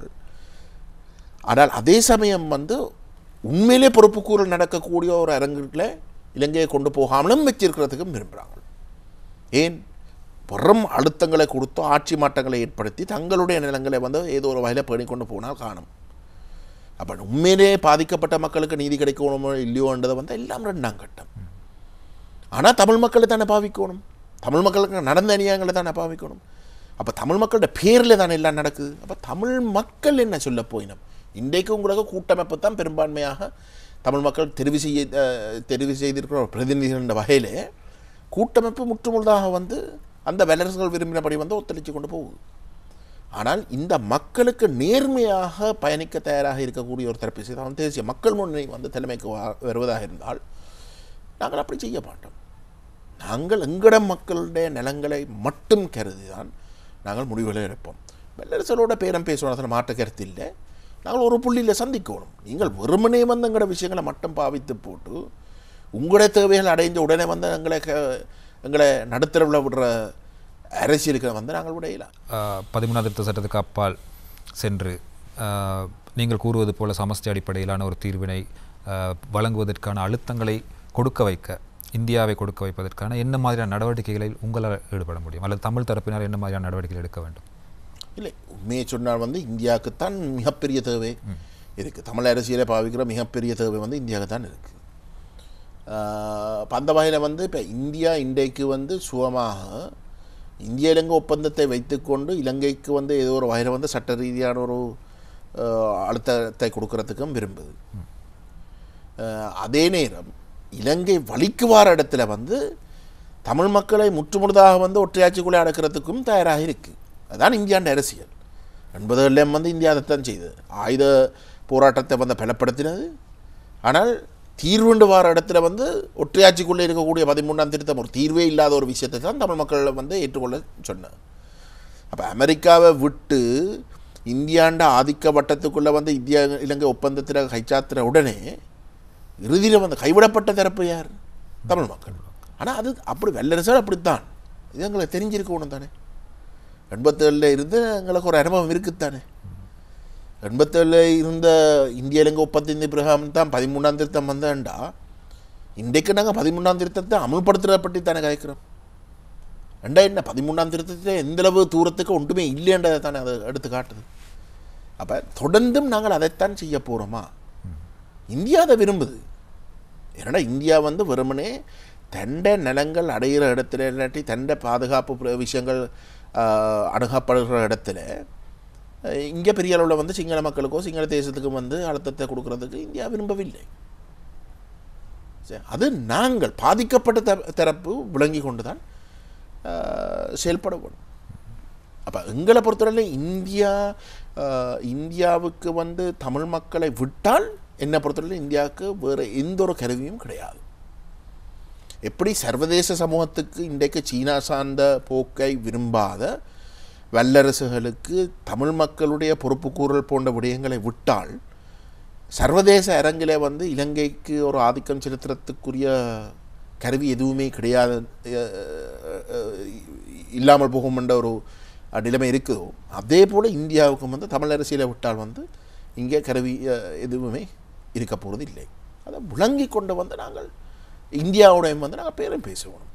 ஆனால் அதே சமயம் வந்து உண்மையிலே பொறுப்புக்கூறல் நடக்கக்கூடிய ஒரு அரங்குகளை இலங்கையை கொண்டு போகாமலும் வச்சிருக்கிறதுக்கும் விரும்புகிறாங்க ஏன் புறம் அழுத்தங்களை கொடுத்து ஆட்சி மாற்றங்களை ஏற்படுத்தி தங்களுடைய நிலங்களை வந்து ஏதோ ஒரு வகையில் பேணி கொண்டு போனால் காணும் அப்போ உண்மையிலே பாதிக்கப்பட்ட மக்களுக்கு நீதி கிடைக்கணுமோ இல்லையோன்றதை வந்து எல்லாம் ரெண்டாம் கட்டம் ஆனால் தமிழ் மக்களை தானே பாவிக்கணும் தமிழ் மக்களுக்கு நடந்த அநியாயங்களை தானே பாவிக்கணும் அப்போ தமிழ் மக்களோட பேரில் தானே எல்லாம் நடக்குது அப்போ தமிழ் மக்கள் என்ன சொல்ல போயினோம் இன்றைக்கு உங்களுக்கு கூட்டமைப்பு தான் பெரும்பான்மையாக தமிழ் மக்கள் தெரிவு செய்ய அஹ், தெரிவு செய்திருக்கிற ஒரு பிரதிநிதிகள் என்ற வகையிலே கூட்டமைப்பு முற்றுமுழுதாக வந்து அந்த வல்லரசுகள் விரும்பினபடி வந்து ஒத்துழைச்சு கொண்டு போகுது ஆனால் இந்த மக்களுக்கு நேர்மையாக பயணிக்க தயாராக இருக்கக்கூடிய ஒரு தரப்பு செய்தால் தேசிய மக்கள் முன்னணி வந்து தலைமைக்கு வா- வருவதாக இருந்தால் நாங்கள் அப்படி செய்ய மாட்டோம் நாங்கள் எங்களிடம் மக்களுடைய நிலங்களை மட்டும் கருதி தான் நாங்கள் முடிவுகளை எடுப்போம் வல்லரசரோட பேரம் பேசுவதில் மாற்ற கருத்து இல்லை நாங்கள் ஒரு புள்ளியில் சந்திக்கணும் நீங்கள் வெறுமனே வந்து எங்களோட விஷயங்களை மட்டும் பாவித்து போட்டு உங்களுடைய தேவைகள் அடைஞ்ச உடனே வந்து எங்களை க- எங்களை நடுத்தரவில் விடுற அரசியலுக்கு வந்து நாங்கள் விடையலாம் ஆஹ், பதிமூணாம் திருத்த சட்டத்துக்கு அப்பால் சென்று ஆஹ், நீங்கள் கூறுவது போல சமஸ்தி அடிப்படையிலான ஒரு தீர்வினை ஆஹ், வழங்குவதற்கான அழுத்தங்களை கொடுக்க வைக்க இந்தியாவை கொடுக்க வைப்பதற்கான என்ன மாதிரியான நடவடிக்கைகளில் உங்களால் ஈடுபட முடியும் அல்லது தமிழ் தரப்பினர் என்ன மாதிரியான நடவடிக்கைகள் எடுக்க வேண்டும் இல்லை உண்மையை சொன்னால் வந்து இந்தியாவுக்குத்தான் மிகப்பெரிய தேவை இருக்குது தமிழ் அரசியலை பாவிக்கிற மிகப்பெரிய தேவை வந்து இந்தியாவுக்கு தான் இருக்குது அந்த வகையில் வந்து இப்போ இந்தியா இன்றைக்கு வந்து சுகமாக இந்திய இலங்கை ஒப்பந்தத்தை வைத்துக்கொண்டு இலங்கைக்கு வந்து ஏதோ ஒரு வகையில் வந்து சட்ட ரீதியான ஒரு ஆஹ், அழுத்தத்தை கொடுக்கறதுக்கும் விரும்புது ஆஹ், அதே நேரம் இலங்கை வழிக்கு வார இடத்துல வந்து தமிழ் மக்களை முற்றுமுழுதாக வந்து ஒற்றையாட்சிக்குள்ளே அடக்கிறதுக்கும் தயாராக இருக்குது அதுதான் இந்தியாண்ட அரசியல் எண்பதுகளில் வந்து இந்தியா அதைத்தான் செய்தது ஆயுத போராட்டத்தை வந்து பலப்படுத்தினது ஆனால் தீர்வுண்டு வார இடத்துல வந்து ஒற்றையாட்சிக்குள்ளே இருக்கக்கூடிய பதிமூன்றாம் திருத்தம் ஒரு தீர்வே இல்லாத ஒரு விஷயத்தை தான் தமிழ் மக்கள் வந்து ஏற்றுக்கொள்ள சொன்னார் அப்போ அமெரிக்காவை விட்டு இந்தியாண்ட ஆதிக்க வட்டத்துக்குள்ளே வந்து இந்தியா இலங்கை ஒப்பந்தத்தில் கைச்சாத்துற உடனே இறுதியில் வந்து கைவிடப்பட்ட தரப்பு யார் தமிழ் மக்கள் ஆனால் அது அப்படி வல்லரசர் அப்படித்தான் இது எங்களுக்கு தெரிஞ்சிருக்கணும் தானே எண்பத்தேழில் இருந்து எங்களுக்கு ஒரு அனுபவம் இருக்குத்தானே எண்பத்தேழில் இருந்த இந்திய இலங்கை ஒப்பந்தத்தின் பிரகாரம் தான் பதிமூணாம் திருத்தம் வந்தேன்டா இன்றைக்கு நாங்கள் பதிமூணாம் திருத்தத்தை அமுல்படுத்துறத பற்றி தானே கேட்குறோம் ரெண்டா என்ன பதிமூணாம் திருத்தத்தில் எந்தளவு தூரத்துக்கு ஒன்றுமே இல்லைன்றதை தானே அதை எடுத்து காட்டுது அப்போ தொடர்ந்தும் நாங்கள் அதைத்தான் செய்ய போகிறோமா இந்தியா அதை விரும்புது ஏன்னா இந்தியா வந்து வெறுமனே தண்ட நிலங்கள் அடைகிற இடத்துல இல்லாட்டி தண்ட பாதுகாப்பு பிர- விஷயங்கள் ஆஹ், அணுகப்படுகிற இடத்துல இங்கே பெரிய அளவில் வந்து சிங்கள மக்களுக்கோ சிங்கள தேசத்துக்கும் வந்து அழுத்தத்தை கொடுக்கறதுக்கு இந்தியா விரும்பவில்லை சரி, அது நாங்கள் பாதிக்கப்பட்ட த- தரப்பு விளங்கி கொண்டு தான் செயல்பட வேணும் அப்போ எங்களை பொறுத்தவரையில் இந்தியா ஆஹ், இந்தியாவுக்கு வந்து தமிழ் மக்களை விட்டால் என்னை பொறுத்தவரையில் இந்தியாவுக்கு வேறு எந்த ஒரு கருவியும் கிடையாது எப்படி சர்வதேச சமூகத்துக்கு இன்றைக்கு சீனா சார்ந்த போக்கை விரும்பாத வல்லரசுகளுக்கு தமிழ் மக்களுடைய பொறுப்புக்கூறல் போன்ற விடயங்களை விட்டால் சர்வதேச அரங்கிலே வந்து இலங்கைக்கு ஒரு ஆதிக்கம் செலுத்துறதுக்குரிய கருவி எதுவுமே கிடையாது அஹ், அஹ், இல்லாமல் போகும் என்ற ஒரு நிலைமை இருக்குதோ அதே போல் இந்தியாவுக்கும் வந்து தமிழ் அரசியலை விட்டால் வந்து இங்கே கருவி அஹ், எதுவுமே இருக்க போகிறது இல்லை அதை விளங்கி கொண்டு வந்து நாங்கள் இந்தியாவுடையும் வந்து நாங்கள் பேரும் பேசுவோம்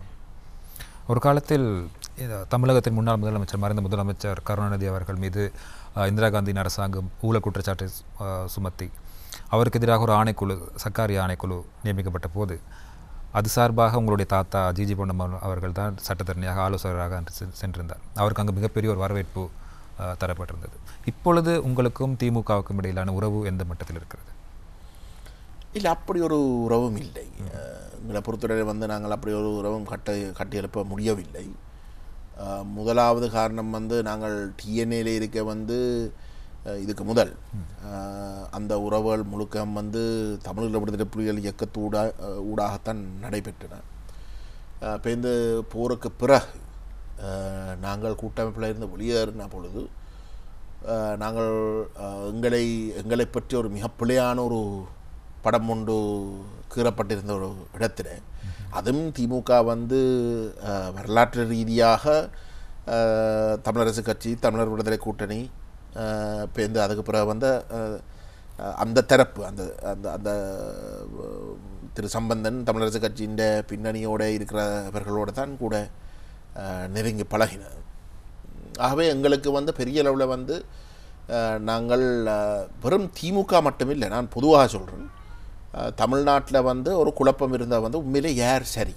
ஒரு காலத்தில் இது தமிழகத்தின் முன்னாள் முதலமைச்சர் மறைந்த முதலமைச்சர் கருணாநிதி அவர்கள் மீது அஹ், இந்திரா காந்தியின் அரசாங்கம் ஊழல் குற்றச்சாட்டை அஹ், சுமத்தி அவருக்கு எதிராக ஒரு ஆணைக்குழு சர்க்காரி ஆணைக்குழு நியமிக்கப்பட்ட போது அது சார்பாக உங்களுடைய தாத்தா ஜிஜி பொன்னம் அவர்கள் தான் சட்டத்தரணியாக ஆலோசகராக அன்று செ- சென்றிருந்தார் அவருக்கு அங்கு மிகப்பெரிய ஒரு வரவேற்பு அஹ், தரப்பட்டிருந்தது இப்பொழுது உங்களுக்கும் திமுகவுக்கும் இடையிலான உறவு எந்த மட்டத்தில் இருக்கிறது இல்லை அப்படி ஒரு உறவும் இல்லை அஹ், எங்களை பொறுத்தவரை வந்து நாங்கள் அப்படி ஒரு உறவும் கட்ட கட்டியெழுப்ப முடியவில்லை அஹ், முதலாவது காரணம் வந்து நாங்கள் டிஎன்ஏல இருக்க வந்து அஹ், இதுக்கு முதல் அஹ், அந்த உறவுகள் முழுக்க வந்து தமிழ் விடுதலை புலிகள் இயக்கத்தூடா அஹ், ஊடாகத்தான் நடைபெற்றன அஹ், இப்போ இந்த போருக்கு பிறகு அஹ், நாங்கள் கூட்டமைப்பில் இருந்து வெளியேறின பொழுது அஹ், நாங்கள் அஹ், எங்களை எங்களை பற்றி ஒரு மிக பிழையான ஒரு படம் ஒன்று கீறப்பட்டிருந்த ஒரு இடத்துல அதுவும் திமுக வந்து அஹ், வரலாற்று ரீதியாக அஹ், தமிழரசு கட்சி தமிழர் விடுதலை கூட்டணி இப்போ இந்த அதுக்கு பிறகு வந்து அஹ், அஹ், அந்த தரப்பு அந்த அந்த அந்த அஹ், திரு சம்பந்தன் தமிழரசு கட்சியின் பின்னணியோடு இருக்கிறவர்களோடு தான் கூட அஹ், நெருங்கி பழகினார் ஆகவே எங்களுக்கு வந்து பெரிய அளவில் வந்து அஹ், நாங்கள் அஹ், வெறும் திமுக மட்டுமில்லை நான் பொதுவாக சொல்கிறேன் தமிழ்நாட்டில் வந்து ஒரு குழப்பம் இருந்தால் வந்து உண்மையிலே யார் சரி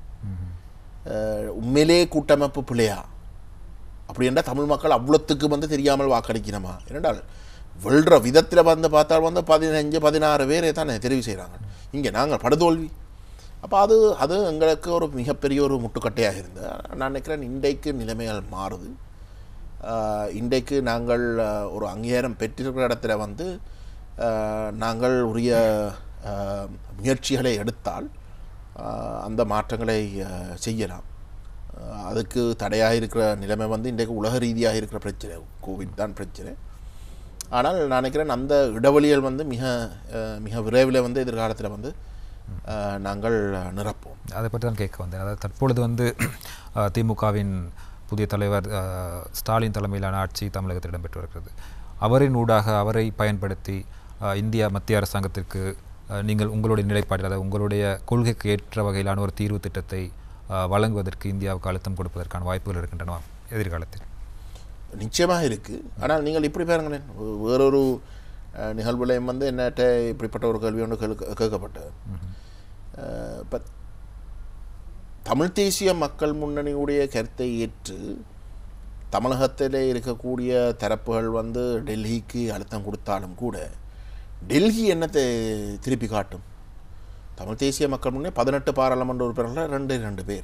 அஹ், உண்மையிலே கூட்டமைப்பு பிள்ளையா அப்படி என்றால் தமிழ் மக்கள் அவ்வளோத்துக்கு வந்து தெரியாமல் வாக்களிக்கணுமா ஏனென்றால் வெல்ற விதத்தில் வந்து பார்த்தால் வந்து பதினஞ்சு பதினாறு பேரை தானே தெரிவு செய்கிறாங்க இங்கே நாங்கள் படுதோல்வி அப்போ அது அது எங்களுக்கு ஒரு மிகப்பெரிய ஒரு முட்டுக்கட்டையாக இருந்தது நான் நினைக்கிறேன் இன்றைக்கு நிலைமைகள் மாறுது ஆஹ் இன்றைக்கு நாங்கள் ஆஹ், ஒரு அங்கீகாரம் பெற்றிருக்கிற இடத்துல வந்து ஆஹ், நாங்கள் உரிய ஆஹ், முயற்சிகளை எடுத்தால் ஆஹ், அந்த மாற்றங்களை ஆஹ், செய்யலாம் ஆஹ், அதுக்கு தடையாக இருக்கிற நிலைமை வந்து இன்றைக்கு உலக ரீதியாக இருக்கிற பிரச்சனை கோவிட் தான் பிரச்சனை ஆனால் நான் நினைக்கிறேன் அந்த இடைவெளிகள் வந்து மிக ஆஹ், மிக விரைவில் வந்து எதிர்காலத்தில் வந்து ஆஹ், நாங்கள் நிரப்போம் அதை பற்றி தான் கேட்க வந்தேன் அதாவது தற்பொழுது வந்து அஹ், திமுகவின் புதிய தலைவர் அஹ், ஸ்டாலின் தலைமையிலான ஆட்சி தமிழகத்தில் இடம்பெற்று வருகிறது அவரின் ஊடாக அவரை பயன்படுத்தி அஹ், இந்தியா மத்திய அரசாங்கத்திற்கு அஹ், நீங்கள் உங்களுடைய நிலைப்பாட்டில் அதாவது உங்களுடைய கொள்கைக்கு ஏற்ற வகையிலான ஒரு தீர்வு திட்டத்தை அஹ், வழங்குவதற்கு இந்தியாவுக்கு அழுத்தம் கொடுப்பதற்கான வாய்ப்புகள் இருக்கின்றன எதிர்காலத்தில் நிச்சயமாக இருக்குது ஆனால் நீங்கள் இப்படி பாருங்களேன் வே- வேறொரு அஹ், நிகழ்வுலையும் வந்து என்னட்ட இப்படிப்பட்ட ஒரு கேள்வி ஒன்று கேட்க கேட்கப்பட்டது இப்போ தமிழ் தேசிய மக்கள் முன்னணியுடைய கருத்தை ஏற்று தமிழகத்திலே இருக்கக்கூடிய தரப்புகள் வந்து டெல்லிக்கு அழுத்தம் கொடுத்தாலும் கூட டெல்லி என்னத்தை திருப்பி காட்டும் தமிழ் தேசிய மக்கள் முன்னே பதினெட்டு பாராளுமன்ற உறுப்பினர்கள் ரெண்டு ரெண்டு பேர்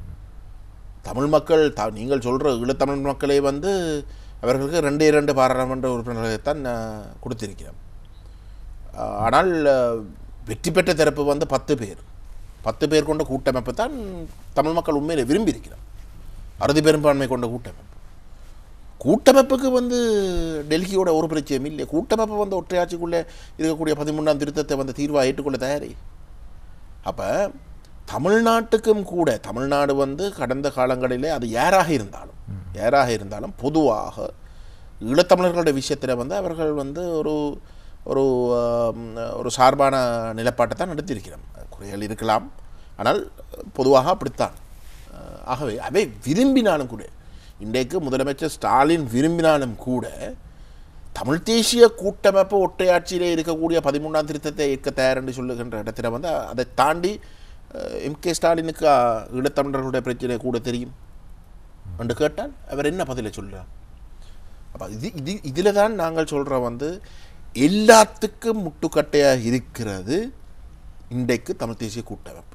தமிழ் மக்கள் த நீங்கள் சொல்கிற ஈழத்தமிழ் மக்களே வந்து அவர்களுக்கு ரெண்டு இரண்டு பாராளுமன்ற உறுப்பினர்களைத்தான் அஹ், கொடுத்திருக்கிறோம் அஹ், ஆனால் அஹ், வெற்றி பெற்ற தரப்பு வந்து பத்து பேர் பத்து பேர் கொண்ட கூட்டமைப்பு தான் தமிழ் மக்கள் உண்மையிலே விரும்பியிருக்கிறோம் அறுதி பெரும்பான்மை கொண்ட கூட்டமைப்பு கூட்டமைப்புக்கு வந்து டெல்லியோட ஒரு பிரச்சனையும் இல்லை கூட்டமைப்பு வந்து ஒற்றையாட்சிக்குள்ளே இருக்கக்கூடிய பதிமூணாம் திருத்தத்தை வந்து தீர்வாக ஏற்றுக்கொள்ள தயாரி அப்போ தமிழ்நாட்டுக்கும் கூட தமிழ்நாடு வந்து கடந்த காலங்களிலே அது யாராக இருந்தாலும் யாராக இருந்தாலும் பொதுவாக ஈழத்தமிழர்களுடைய விஷயத்தில் வந்து அவர்கள் வந்து ஒரு ஒரு ஆம், ஒரு சார்பான நிலைப்பாட்டை தான் நடத்தியிருக்கிறோம் குறைகள் இருக்கலாம் ஆனால் பொதுவாக அப்படித்தான் அஹ், ஆகவே அவை விரும்பினாலும் கூட இன்றைக்கு முதலமைச்சர் ஸ்டாலின் விரும்பினாலும் கூட தமிழ் தேசிய கூட்டமைப்பு ஒற்றையாட்சியிலே இருக்கக்கூடிய பதிமூணாம் திருத்தத்தை ஏற்க தயார் என்று சொல்லுகின்ற இடத்துல வந்து அதை தாண்டி எம் கே ஸ்டாலினுக்கு அஹ், ஈழத்தமிழர்களுடைய பிரச்சனை கூட தெரியும் என்று கேட்டால் அவர் என்ன பதிலை சொல்கிறார் அப்போ இது இது இதில் தான் நாங்கள் சொல்கிற வந்து எல்லாத்துக்கும் முட்டுக்கட்டையாக இருக்கிறது இன்றைக்கு தமிழ் தேசிய கூட்டமைப்பு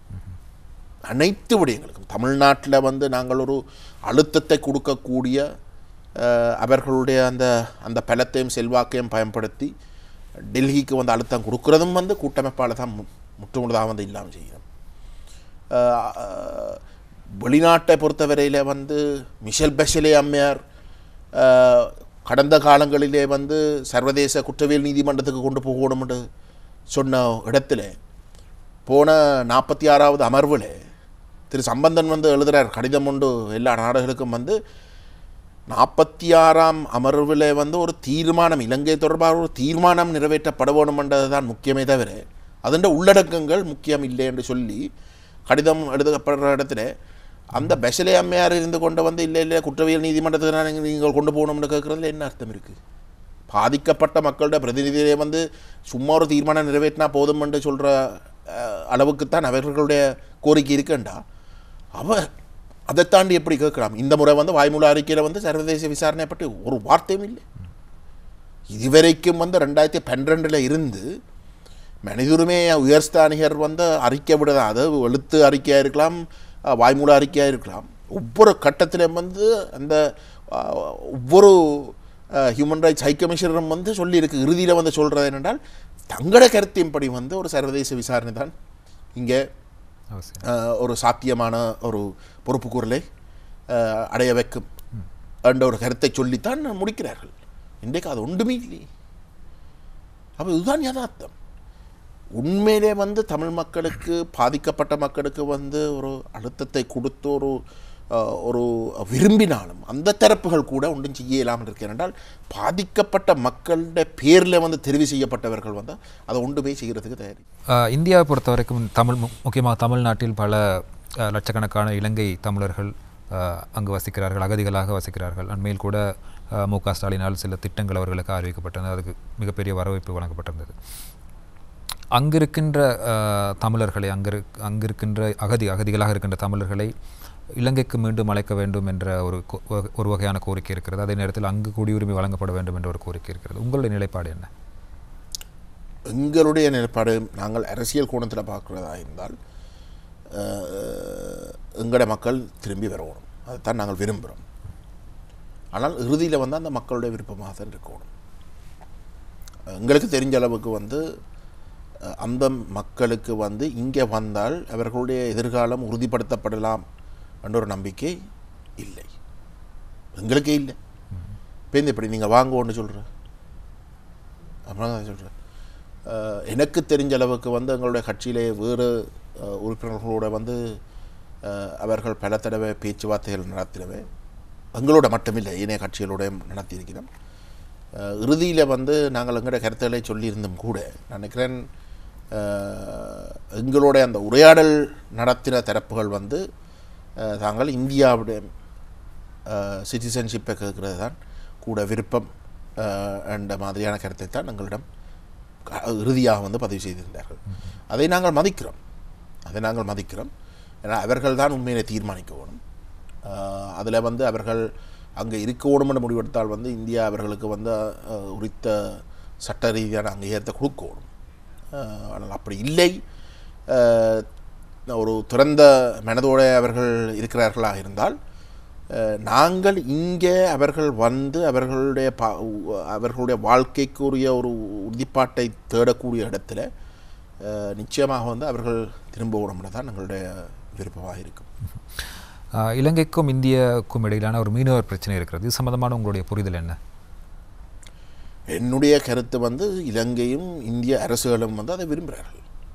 அனைத்து விடயங்களுக்கும் தமிழ்நாட்டில் வந்து நாங்கள் ஒரு அழுத்தத்தை கொடுக்கக்கூடிய அஹ், அவர்களுடைய அந்த அந்த பலத்தையும் செல்வாக்கையும் பயன்படுத்தி டெல்லிக்கு வந்து அழுத்தம் கொடுக்கறதும் வந்து கூட்டமைப்பால் தான் மு- முற்றுமுழுதாக வந்து இல்லாமல் செய்கிறோம் அஹ், அஹ், வெளிநாட்டை பொறுத்தவரையில் வந்து மிஷல் பெஷலே அம்மையார் அஹ், கடந்த காலங்களிலே வந்து சர்வதேச குற்றவியல் நீதிமன்றத்துக்கு கொண்டு போகணும்னு சொன்ன இடத்துல போன நாற்பத்தி ஆறாவது அமர்வில் திரு சம்பந்தன் வந்து எழுதுகிறார் கடிதம் உண்டு எல்லா நாடுகளுக்கும் வந்து நாற்பத்தி ஆறாம் அமர்வில் வந்து ஒரு தீர்மானம் இலங்கை தொடர்பாக ஒரு தீர்மானம் நிறைவேற்றப்பட வேணுமென்றது தான் முக்கியமே தவிர அதன் உள்ளடக்கங்கள் முக்கியம் இல்லை என்று சொல்லி கடிதம் எழுதப்படுற இடத்துல அந்த பெசலே அம்மையார் இருந்து கொண்டு வந்து இல்லை இல்லை குற்றவியல் நீதிமன்றத்துக்கு நான் நீங்கள் கொண்டு போகணும்னு கேட்குறதுல என்ன அர்த்தம் இருக்குது பாதிக்கப்பட்ட மக்களோட பிரதிநிதியை வந்து சும்மா ஒரு தீர்மானம் நிறைவேற்றினா போதும் என்று சொல்கிற அளவுக்குத்தான் அவர்களுடைய கோரிக்கை இருக்கேண்டா அவ அதை தாண்டி எப்படி கேட்கலாம் இந்த முறை வந்து வாய்மூல அறிக்கையில் வந்து சர்வதேச விசாரணை பற்றி ஒரு வார்த்தையும் இல்லை இதுவரைக்கும் வந்து ரெண்டாயிரத்தி பன்னிரெண்டில் இருந்து மனித உரிமை உயர்ஸ்தானிகர் வந்து அறிக்கை விடுதா அது எழுத்து அறிக்கையாக இருக்கலாம் அஹ், வாய்மூல அறிக்கையாக இருக்கலாம் ஒவ்வொரு கட்டத்திலும் வந்து அந்த அஹ், ஒவ்வொரு ஹியூமன் ரைட்ஸ் ஹை கமிஷனரும் வந்து சொல்லியிருக்கு இறுதியில் வந்து சொல்கிறது என்னென்றால் தங்களோட கருத்தின்படி வந்து ஒரு சர்வதேச விசாரணை தான் இங்கே அவசியம் அஹ், ஒரு சாத்தியமான ஒரு பொறுப்புக்கூறலை அஹ், அடைய வைக்கும் என்ற ஒரு கருத்தை சொல்லித்தான் முடிக்கிறார்கள் இன்றைக்கு அது ஒன்றுமே இல்லை அப்போ இதுதான் யதார்த்தம் உண்மையிலே வந்து தமிழ் மக்களுக்கு பாதிக்கப்பட்ட மக்களுக்கு வந்து ஒரு அழுத்தத்தை கொடுத்து ஒரு அஹ், ஒரு விரும்பினாலும் அந்த தரப்புகள் கூட ஒன்றும் செய்ய இயலாமல் இருக்கிற என்றால் பாதிக்கப்பட்ட மக்களுடைய பேரில் வந்து தெரிவு செய்யப்பட்டவர்கள் வந்து அதை ஒன்றுமே செய்கிறதுக்கு தயாரி ஆஹ் இந்தியாவை பொறுத்த வரைக்கும் தமிழ் மு- முக்கியமாக தமிழ்நாட்டில் பல ஆஹ் லட்சக்கணக்கான இலங்கை தமிழர்கள் ஆஹ் அங்கு வசிக்கிறார்கள் அகதிகளாக வசிக்கிறார்கள் அண்மையில் கூட ஆஹ் மு க ஸ்டாலினால் சில திட்டங்கள் அவர்களுக்கு அறிவிக்கப்பட்டது அதுக்கு மிகப்பெரிய வரவேற்பு வழங்கப்பட்டிருந்தது அங்கிருக்கின்ற ஆஹ் தமிழர்களை அங்கிரு அங்கிருக்கின்ற அகதி அகதிகளாக இருக்கின்ற தமிழர்களை இலங்கைக்கு மீண்டும் அழைக்க வேண்டும் என்ற ஒரு கோ- வ- ஒரு வகையான கோரிக்கை இருக்கிறது அதே நேரத்தில் அங்கு குடியுரிமை வழங்கப்பட வேண்டும் என்ற ஒரு கோரிக்கை இருக்கிறது உங்களுடைய நிலைப்பாடு என்ன எங்களுடைய நிலைப்பாடு நாங்கள் அரசியல் கோணத்தில் பார்க்குறதா இருந்தால் அஹ், எங்களோட மக்கள் திரும்பி வரணும் அதைத்தான் நாங்கள் விரும்புகிறோம் ஆனால் இறுதியில் வந்து அந்த மக்களுடைய விருப்பமாக தான் இருக்கணும் எங்களுக்கு தெரிஞ்ச அளவுக்கு வந்து அஹ், அந்த மக்களுக்கு வந்து இங்கே வந்தால் அவர்களுடைய எதிர்காலம் உறுதிப்படுத்தப்படலாம் என்ற ஒரு நம்பிக்கை இல்லை எங்களுக்கே இல்லை பேருந்து எப்படி நீங்கள் வாங்குவோன்னு சொல்கிற அப்புறம் தான் சொல்கிறேன் எனக்கு தெரிஞ்ச அளவுக்கு வந்து எங்களுடைய கட்சியிலே வேறு அஹ், உறுப்பினர்களோட வந்து அஹ், அவர்கள் பல தடவை பேச்சுவார்த்தைகள் நடத்தினவே எங்களோட மட்டுமில்லை ஏனைய கட்சிகளோட நடத்தியிருக்கிறோம் அஹ், இறுதியில் வந்து நாங்கள் எங்களுடைய கருத்துக்களை சொல்லியிருந்தும் கூட நான் நினைக்கிறேன் அஹ், எங்களோட அந்த உரையாடல் நடத்தின தரப்புகள் வந்து அஹ், தாங்கள் இந்தியாவுடைய சிட்டிசன்ஷிப்பை கேட்கறது தான் கூட விருப்பம் அஹ், என்ற மாதிரியான கருத்தை தான் எங்களிடம் க- இறுதியாக வந்து பதிவு செய்திருந்தார்கள் அதை நாங்கள் மதிக்கிறோம் அதை நாங்கள் மதிக்கிறோம் ஏன்னா அவர்கள் தான் உண்மையிலே தீர்மானிக்க வேணும் அதில் வந்து அவர்கள் அங்கே இருக்கணும் என்று முடிவெடுத்தால் வந்து இந்தியா அவர்களுக்கு வந்து அஹ், உரித்த சட்ட ரீதியான அங்கீகாரத்தை கொடுக்கணும் அஹ், ஆனால் அப்படி இல்லை அஹ், ஒரு திறந்த மனதோடு அவர்கள் இருக்கிறார்களாக இருந்தால் அஹ், நாங்கள் இங்கே அவர்கள் வந்து அவர்களுடைய பா உ- அவர்களுடைய வாழ்க்கைக்குரிய ஒரு உறுதிப்பாட்டை தேடக்கூடிய இடத்துல அஹ், நிச்சயமாக வந்து அவர்கள் திரும்ப விடமுடிய தான் எங்களுடைய விருப்பமாக இருக்கும் ஆஹ் இலங்கைக்கும் இந்தியாவுக்கும் இடையிலான ஒரு மீனவர் பிரச்சனை இருக்கிறது இது சம்பந்தமான உங்களுடைய புரிதல் என்ன என்னுடைய கருத்து வந்து இலங்கையும் இந்திய அரசுகளும் வந்து அதை விரும்புகிறார்கள்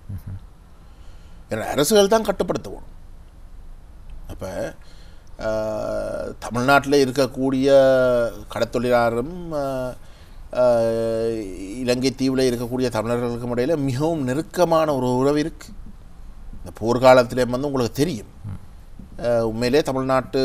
ஏன்னா அரசுகள் தான் கட்டுப்படுத்தணும் அப்போ தமிழ்நாட்டில் இருக்கக்கூடிய கடத்தொழிலாளரும் ஆஹ், ஆஹ், இலங்கை தீவில் இருக்கக்கூடிய தமிழர்களுக்கும் இடையில் மிகவும் நெருக்கமான ஒரு உறவு இருக்குது இந்த போர்க்காலத்திலே வந்து உங்களுக்கு தெரியும் ஆஹ், உண்மையிலே தமிழ்நாட்டு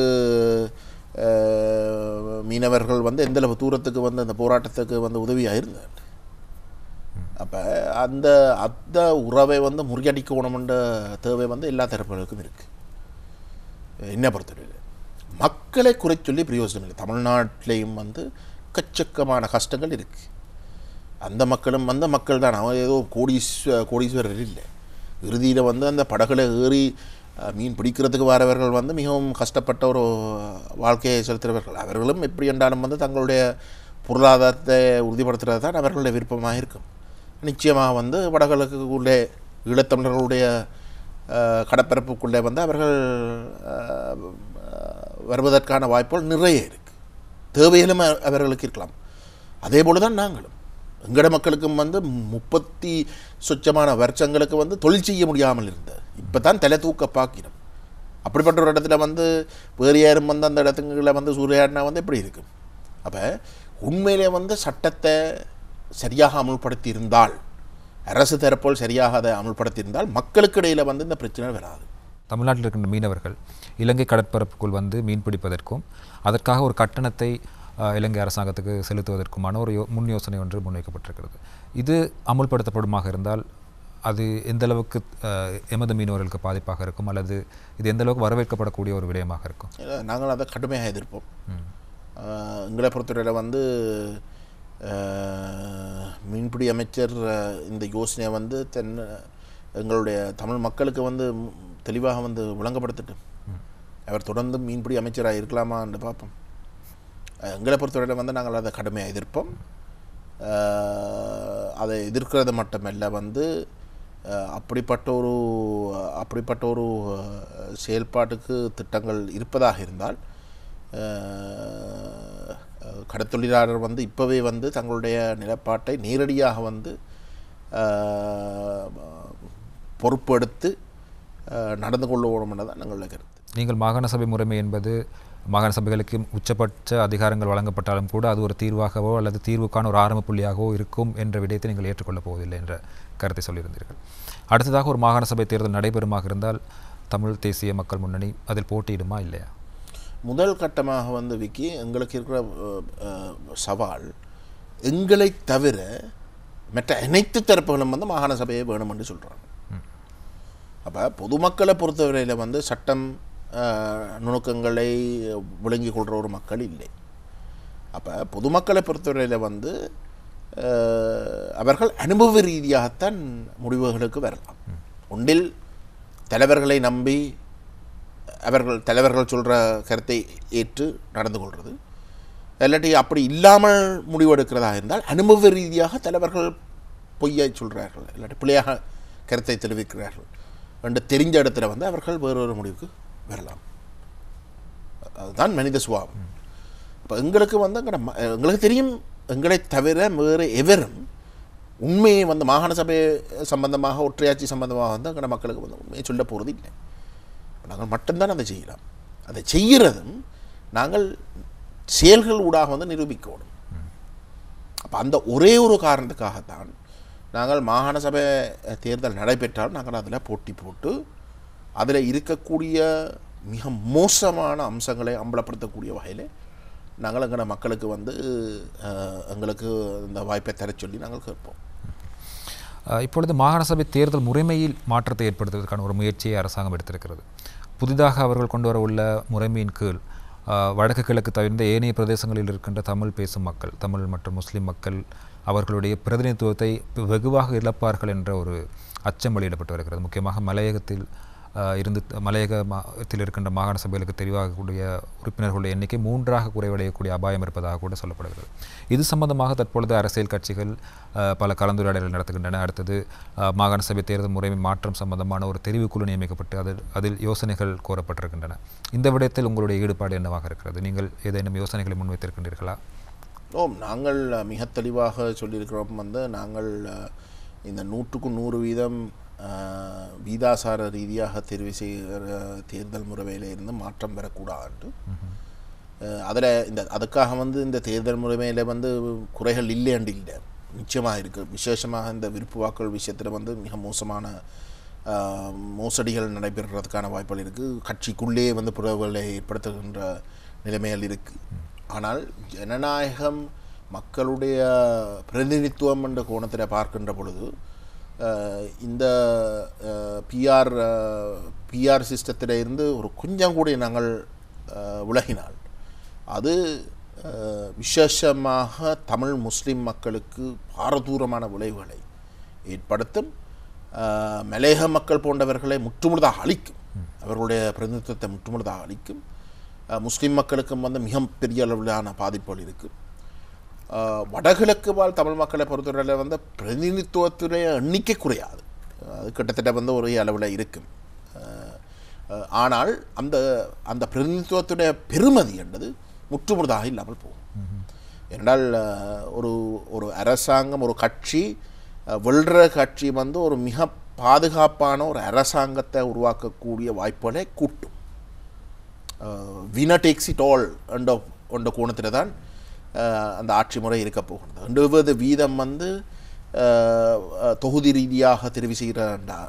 ஆஹ், மீனவர்கள் வந்து எந்தளவு தூரத்துக்கு வந்து அந்த போராட்டத்துக்கு வந்து உதவியாக இருந்தார் அப்போ அந்த அந்த உறவை வந்து முறியடிக்கணுமென்ற தேவை வந்து எல்லா தரப்புகளுக்கும் இருக்குது என்ன பொறுத்தவரையில் மக்களை குறை சொல்லி பிரயோஜனம் இல்லை தமிழ்நாட்டிலையும் வந்து கச்சக்கமான கஷ்டங்கள் இருக்குது அந்த மக்களும் அந்த மக்கள் தான் அவன் ஏதோ கோடீஸ்வ கோடீஸ்வரர் இல்லை இறுதியில் வந்து அந்த படகுல ஏறி அஹ், மீன் பிடிக்கிறதுக்கு வரவர்கள் வந்து மிகவும் கஷ்டப்பட்ட ஒரு வாழ்க்கையை செலுத்துகிறவர்கள் அவர்களும் எப்படி என்றாலும் வந்து தங்களுடைய பொருளாதாரத்தை உறுதிப்படுத்துறது தான் அவர்களுடைய விருப்பமாக இருக்கும் நிச்சயமாக வந்து வடகிழக்குள்ளே ஈழத்தமிழர்களுடைய அஹ், கடற்பரப்புக்குள்ளே வந்து அவர்கள் அஹ், அஹ், வருவதற்கான வாய்ப்புகள் நிறைய இருக்குது தேவையிலும் அவர்களுக்கு இருக்கலாம் அதே போல தான் நாங்களும் எங்கட மக்களுக்கும் வந்து முப்பத்தி சொச்சமான வருஷங்களுக்கு வந்து தொழில் செய்ய முடியாமல் இருந்தது இப்போ தான் தலை தூக்க பாக்கினோம் அப்படிப்பட்ட ஒரு இடத்துல வந்து வேறு யாரும் வந்து அந்த இடத்துங்களை வந்து சூறையாடினா வந்து எப்படி இருக்கும் அப்போ உண்மையிலே வந்து சட்டத்தை சரியாக அமுல்படுத்தி இருந்தால் அரசு தரப்போல் சரியாக அதை அமுல்படுத்தி இருந்தால் மக்களுக்கு இடையில் வந்து இந்த பிரச்சனை வராது தமிழ்நாட்டில் இருக்கின்ற மீனவர்கள் இலங்கை கடற்பரப்புக்குள் வந்து மீன் பிடிப்பதற்கும் அதற்காக ஒரு கட்டணத்தை அஹ், இலங்கை அரசாங்கத்துக்கு செலுத்துவதற்குமான ஒரு யோ முன் யோசனை ஒன்று முன்வைக்கப்பட்டிருக்கிறது இது அமுல்படுத்தப்படுமாக இருந்தால் அது எந்த அளவுக்கு அஹ், எமது மீனவர்களுக்கு பாதிப்பாக இருக்கும் அல்லது இது எந்த அளவுக்கு வரவேற்கப்படக்கூடிய ஒரு விடயமாக இருக்கும் ஏன்னா, நாங்கள் அதை கடுமையாக எதிர்ப்போம் ஆஹ், எங்களை பொறுத்தவரையில் வந்து ஆஹ், மீன்பிடி அமைச்சர் ஆஹ், இந்த யோசனையை வந்து தென் எங்களுடைய தமிழ் மக்களுக்கு வந்து ம், தெளிவாக வந்து விளங்கப்படுத்திட்டு அவர் தொடர்ந்து மீன்பிடி அமைச்சராக இருக்கலாமான்னு பார்ப்போம் ஆஹ், எங்களை பொறுத்தவரையில் வந்து நாங்கள் அதை கடுமையாக எதிர்ப்போம் ஆஹ், அதை எதிர்க்கிறது மட்டுமல்ல வந்து ஆஹ், அப்படிப்பட்ட ஒரு அப்படிப்பட்ட ஒரு ஆஹ், செயல்பாட்டுக்கு திட்டங்கள் இருப்பதாக இருந்தால் ஆஹ், கடத்தொழிலாளர் வந்து இப்போவே வந்து தங்களுடைய நிலப்பாட்டை நேரடியாக வந்து ஆஹ், பொறுப்பெடுத்து ஆஹ், நடந்து கொள்ள வேணும்னு நாங்கள் கருத்து நீங்கள் மாகாண சபை முறைமை என்பது மாகாண சபைகளுக்கு உச்சபட்ச அதிகாரங்கள் வழங்கப்பட்டாலும் கூட அது ஒரு தீர்வாகவோ அல்லது தீர்வுக்கான ஒரு ஆரம்ப புள்ளியாகவோ இருக்கும் என்ற விடயத்தை நீங்கள் ஏற்றுக்கொள்ளப் போவதில்லை என்ற கருத்தை சொல்லியிருந்தீர்கள் அடுத்ததாக ஒரு மாகாண சபை தேர்தல் நடைபெறுமாக இருந்தால் தமிழ் தேசிய மக்கள் முன்னணி அதில் போட்டியிடுமா இல்லையா முதல் கட்டமாக வந்து விக்கி எங்களுக்கு இருக்கிற அஹ், அஹ், சவால் எங்களை தவிர மற்ற அனைத்து தரப்புகளும் வந்து மாகாண சபையை வேணும் என்று சொல்கிறாங்க அப்போ பொதுமக்களை பொறுத்தவரையில் வந்து சட்டம் அஹ், நுணுக்கங்களை விளங்கி கொள்கிற ஒரு மக்கள் இல்லை அப்போ பொதுமக்களை பொறுத்தவரையில் வந்து அஹ், அவர்கள் அனுபவ ரீதியாகத்தான் முடிவுகளுக்கு வரலாம் ஒன்றில் தலைவர்களை நம்பி அவர்கள் தலைவர்கள் சொல்கிற கருத்தை ஏற்று நடந்து கொள்வது இல்லாட்டி அப்படி இல்லாமல் முடிவெடுக்கிறதா இருந்தால் அனுபவ ரீதியாக தலைவர்கள் பொய்யை சொல்கிறார்கள் இல்லாட்டி பிள்ளையாக கருத்தை தெரிவிக்கிறார்கள் என்று தெரிஞ்ச இடத்துல வந்து அவர்கள் வேறொரு முடிவுக்கு வரலாம் அதுதான் மனித சுபாவம் இப்போ எங்களுக்கு வந்து எங்கட ம- எங்களுக்கு தெரியும் எங்களை தவிர வேறு எவரும் உண்மையை வந்து மாகாண சபை சம்பந்தமாக ஒற்றையாட்சி சம்பந்தமாக வந்து எங்கட மக்களுக்கு வந்து உண்மையை சொல்ல போகிறது இல்லை நாங்கள் மட்டும்தான் அதை செய்யலாம் அதை செய்கிறதும் நாங்கள் செயல்கள் ஊடாக வந்து நிரூபிக்கணும் அப்போ அந்த ஒரே ஒரு காரணத்துக்காகத்தான் நாங்கள் மாகாண சபை தேர்தல் நடைபெற்றால் நாங்கள் அதில் போட்டி போட்டு அதில் இருக்கக்கூடிய மிக மோசமான அம்சங்களை அம்பலப்படுத்தக்கூடிய வகையில் நாங்கள் எங்கள் மக்களுக்கு வந்து அஹ், எங்களுக்கு இந்த வாய்ப்பை தரச் சொல்லி நாங்கள் கேட்போம் அஹ், இப்பொழுது மாகாண சபை தேர்தல் முறைமையில் மாற்றத்தை ஏற்படுத்துவதற்கான ஒரு முயற்சியை அரசாங்கம் எடுத்திருக்கிறது புதிதாக அவர்கள் கொண்டு வர உள்ள முறைமையின் கீழ் அஹ், வடக்கு கிழக்கு தவிர்ந்த ஏனைய பிரதேசங்களில் இருக்கின்ற தமிழ் பேசும் மக்கள் தமிழ் மற்றும் முஸ்லிம் மக்கள் அவர்களுடைய பிரதிநிதித்துவத்தை வெகுவாக இழப்பார்கள் என்ற ஒரு அச்சம் வெளியிடப்பட்டு வருகிறது முக்கியமாக மலையகத்தில் அஹ், இருந்து மலையக மாத்தில் இருக்கின்ற மாகாண சபைகளுக்கு தெரிவாகக்கூடிய உறுப்பினர்களுடைய எண்ணிக்கை மூன்றாக குறைவடையக்கூடிய அபாயம் இருப்பதாக கூட சொல்லப்படுகிறது இது சம்பந்தமாக தற்பொழுது அரசியல் கட்சிகள் அஹ், பல கலந்துரையாடல்கள் நடத்துகின்றன அடுத்தது அஹ், மாகாண சபை தேர்தல் முறைமை மாற்றம் சம்பந்தமான ஒரு தெரிவுக்குழு நியமிக்கப்பட்டு அதில் அதில் யோசனைகள் கோரப்பட்டிருக்கின்றன இந்த விடயத்தில் உங்களுடைய ஈடுபாடு என்னவாக இருக்கிறது நீங்கள் ஏதேனும் யோசனைகளை முன்வைத்திருக்கின்றீர்களா ஓம் நாங்கள் அஹ், மிக தெளிவாக சொல்லியிருக்கிறோம் வந்து நாங்கள் அஹ், இந்த நூற்றுக்கு நூறு வீதம் அஹ், வீதாசார ரீதியாக தெரிவு செய்கிற தேர்தல் முறைமையில இருந்து மாற்றம் பெறக்கூடாது அதில் இந்த அதுக்காக வந்து இந்த தேர்தல் முறைமையில் வந்து குறைகள் இல்லைன்னு இல்லை நிச்சயமாக இருக்குது விசேஷமாக இந்த விருப்பு வாக்கள் விஷயத்தில் வந்து மிக மோசமான அஹ், மோசடிகள் நடைபெறுறதுக்கான வாய்ப்புகள் இருக்குது கட்சிக்குள்ளேயே வந்து புறவுகளை ஏற்படுத்துகின்ற நிலைமைகள் இருக்குது ஆனால் ஜனநாயகம் மக்களுடைய பிரதிநிதித்துவம் என்ற கோணத்தில் பார்க்கின்ற பொழுது அஹ், இந்த பிஆர் பிஆர் சிஸ்டத்தில் இருந்து ஒரு கொஞ்சம் கூட நாங்கள் அஹ், விலகினால் அது அஹ், விசேஷமாக தமிழ் முஸ்லிம் மக்களுக்கு பாரதூரமான விளைவுகளை ஏற்படுத்தும் அஹ், மலையக மக்கள் போன்றவர்களை முற்றுமுழுதாக அழிக்கும் அவர்களுடைய பிரதிநிதித்துவத்தை முற்றுமுழுதாக அழிக்கும் அஹ், முஸ்லிம் மக்களுக்கும் வந்து மிக பெரிய அளவிலான பாதிப்புகள் இருக்குது ஆஹ் வடகிழக்கு வாழ் தமிழ் மக்களை பொறுத்தவரையில் வந்து பிரதிநிதித்துவத்துடைய எண்ணிக்கை குறையாது அது கிட்டத்தட்ட வந்து ஒரே அளவில் இருக்கும் ஆஹ் ஆஹ் ஆனால் அந்த அந்த பிரதிநிதித்துவத்துடைய பெருமதி என்பது முற்றுமுழுதாக இல்லாமல் போகும் என்றால் அஹ், ஒரு ஒரு அரசாங்கம் ஒரு கட்சி அஹ், வெல்ற கட்சி வந்து ஒரு மிக பாதுகாப்பான ஒரு அரசாங்கத்தை உருவாக்கக்கூடிய வாய்ப்புகளை கூட்டும் வினர் டேக்ஸ் இட் ஆல் என்ற என்ற கோணத்தில் தான் அஹ், அந்த ஆட்சி முறை இருக்க போகிறது எழுபது வீதம் வந்து அஹ், அஹ், தொகுதி ரீதியாக தெரிவு செய்கிறண்டா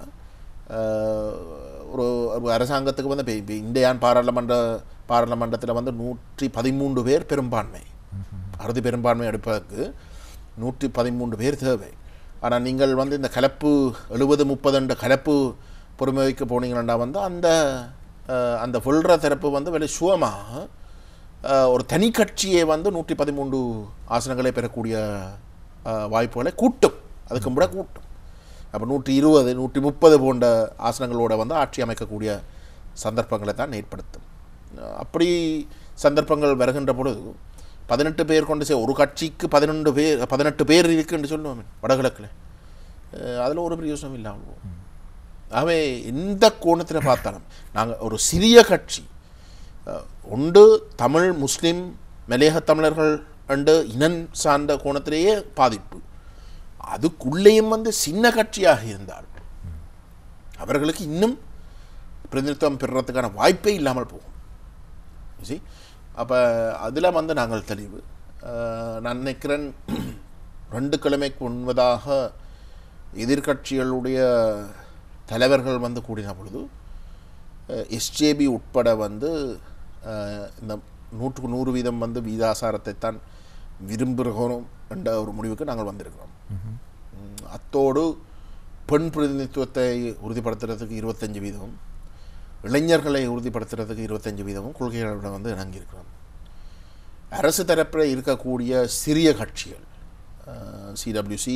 ஒரு ஒரு அரசாங்கத்துக்கு வந்து இப்ப- இப்ப இந்தியான் பாராளுமன்ற பாராளுமன்றத்தில் வந்து நூற்றி பதிமூன்று பேர் பெரும்பான்மை அறுதி பெரும்பான்மை எடுப்பதற்கு நூற்றி பதிமூன்று பேர் தேவை ஆனால் நீங்கள் வந்து இந்த கலப்பு எழுபது முப்பது என்ற கலப்பு பொறுமை வைக்க போனீங்கன்னா வந்து அந்த அஹ், அந்த வெல்ற தரப்பு வந்து வெளி சுவமாக அஹ், ஒரு தனி கட்சியை வந்து நூற்றி பதிமூன்று ஆசனங்களை பெறக்கூடிய அஹ், வாய்ப்புகளை கூட்டும் அதுக்கு கூட கூட்டும் அப்போ நூற்றி இருபது நூற்றி முப்பது போன்ற ஆசனங்களோட வந்து ஆட்சி அமைக்கக்கூடிய சந்தர்ப்பங்களை தான் ஏற்படுத்தும் அஹ், அப்படி சந்தர்ப்பங்கள் வருகின்ற பொழுது பதினெட்டு பேர் கொண்டு சே ஒரு கட்சிக்கு பதினொன்று பேர் பதினெட்டு பேர் இருக்குன்னு சொல்லுவோம் வடகிழக்கில் அதில் ஒரு பிரயோசனம் இல்லாமல் போகும் ஆகவே எந்த கோணத்தில் பார்த்தாலும் நாங்கள் ஒரு சிறிய கட்சி அஹ், ஒன்று தமிழ் முஸ்லீம் மலையக தமிழர்கள் அண்டு இனம் சார்ந்த கோணத்திலேயே பாதிப்பு அதுக்குள்ளேயும் வந்து சின்ன கட்சியாக இருந்தால் அவர்களுக்கு இன்னும் பிரதிநிதித்துவம் பெறுறதுக்கான வாய்ப்பே இல்லாமல் போகும் சரி அப்போ அதில் வந்து நாங்கள் தெளிவு அஹ், நான் நினைக்கிறேன் ரெண்டு கிழமைக்கு முன்பதாக எதிர்க்கட்சிகளுடைய தலைவர்கள் வந்து கூடின பொழுது எஸ்ஜேபி உட்பட வந்து அஹ், இந்த நூற்றுக்கு நூறு வீதம் வந்து வீதாசாரத்தை தான் விரும்புகிறோம் என்ற ஒரு முடிவுக்கு நாங்கள் வந்திருக்கிறோம் ம், அத்தோடு பெண் பிரதிநிதித்துவத்தை உறுதிப்படுத்துறதுக்கு இருபத்தஞ்சு வீதமும் இளைஞர்களை உறுதிப்படுத்துறதுக்கு இருபத்தஞ்சு வீதமும் கொள்கைகளோட வந்து இணங்கியிருக்கிறோம் அரசு தரப்பில் இருக்கக்கூடிய சிறிய கட்சிகள் சிடபிள்யூசி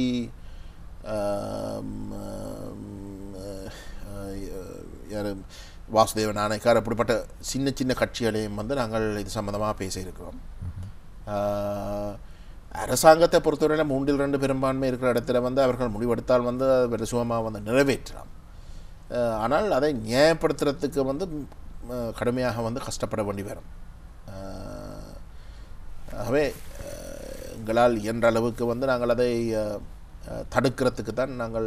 யார் வாசுதேவ நாணயக்கார் அப்படிப்பட்ட சின்ன சின்ன கட்சிகளையும் வந்து நாங்கள் இது சம்மந்தமாக பேசியிருக்கிறோம் ஆஹ், அரசாங்கத்தை பொறுத்தவரையில் மூன்றில் ரெண்டு பெரும்பான்மை இருக்கிற இடத்துல வந்து அவர்கள் முடிவெடுத்தால் வந்து அது சுகமாக வந்து நிறைவேற்றலாம் அஹ் ஆனால் அதை நியாயப்படுத்துறதுக்கு வந்து ம், அஹ், கடுமையாக வந்து கஷ்டப்பட வேண்டி வரும் அஹ், ஆகவே அஹ், எங்களால் இயன்ற அளவுக்கு வந்து நாங்கள் அதை அஹ், அஹ், தடுக்கிறதுக்கு தான் நாங்கள்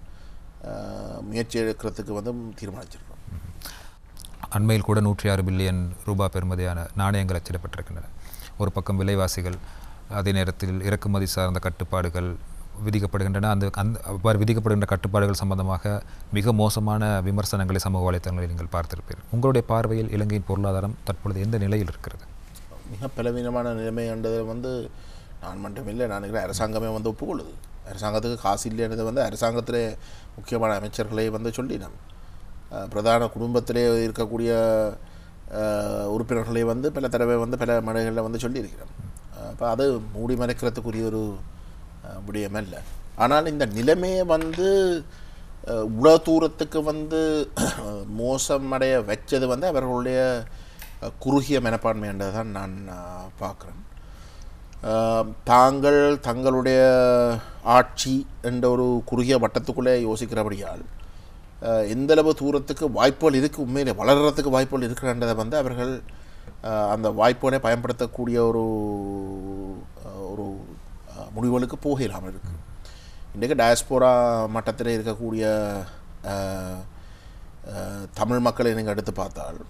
அஹ், முயற்சி எடுக்கிறதுக்கு வந்து தீர்மானிச்சிருக்கோம் அண்மையில் கூட நூற்றி ஆறு பில்லியன் ரூபாய் பெறுமதியான நாணயங்கள் அச்சிடப்பட்டிருக்கின்றன ஒரு பக்கம் விலைவாசிகள் அதே நேரத்தில் இறக்குமதி சார்ந்த கட்டுப்பாடுகள் விதிக்கப்படுகின்றன அந்த அந்த அவ்வாறு விதிக்கப்படுகின்ற கட்டுப்பாடுகள் சம்பந்தமாக மிக மோசமான விமர்சனங்களை சமூக வலைத்தளங்களில் நீங்கள் பார்த்திருப்பீர்கள் உங்களுடைய பார்வையில் இலங்கையின் பொருளாதாரம் தற்பொழுது எந்த நிலையில் இருக்கிறது மிக பலவீனமான நிலைமை என்றது வந்து நான் மட்டுமில்லை நான் நினைக்கிறேன் அரசாங்கமே வந்து ஒப்புக்கொள்ளுது அரசாங்கத்துக்கு காசு இல்லைன்றது வந்து அரசாங்கத்திலே முக்கியமான அமைச்சர்களை வந்து சொல்லினோம் அஹ், பிரதான குடும்பத்திலே இருக்கக்கூடிய அஹ், உறுப்பினர்களை வந்து பல தடவை வந்து பல மனைகளில் வந்து சொல்லியிருக்கிறோம் அப்போ அது மூடி மறைக்கிறதுக்குரிய ஒரு அஹ், விடயமல்ல ஆனால் இந்த நிலைமையை வந்து அஹ், இவ்வளோ தூரத்துக்கு வந்து மோசமடைய வச்சது வந்து அவர்களுடைய அஹ், குறுகிய மனப்பான்மை என்றதை தான் நான் பார்க்குறேன் தாங்கள் தங்களுடைய ஆட்சி என்ற ஒரு குறுகிய வட்டத்துக்குள்ளே யோசிக்கிறபடியால் அஹ், எந்தளவு தூரத்துக்கு வாய்ப்புகள் இருக்குது உண்மையிலே வளர்கிறதுக்கு வாய்ப்புகள் இருக்கிறன்றதை வந்து அவர்கள் அஹ், அந்த வாய்ப்புகளை பயன்படுத்தக்கூடிய ஒரு அஹ், ஒரு அஹ், முடிவுகளுக்கு போக இல்லாமல் இருக்குது இன்றைக்கு டயஸ்போரா மட்டத்தில் இருக்கக்கூடிய அஹ், அஹ், தமிழ் மக்களை நீங்கள் எடுத்து பார்த்தால்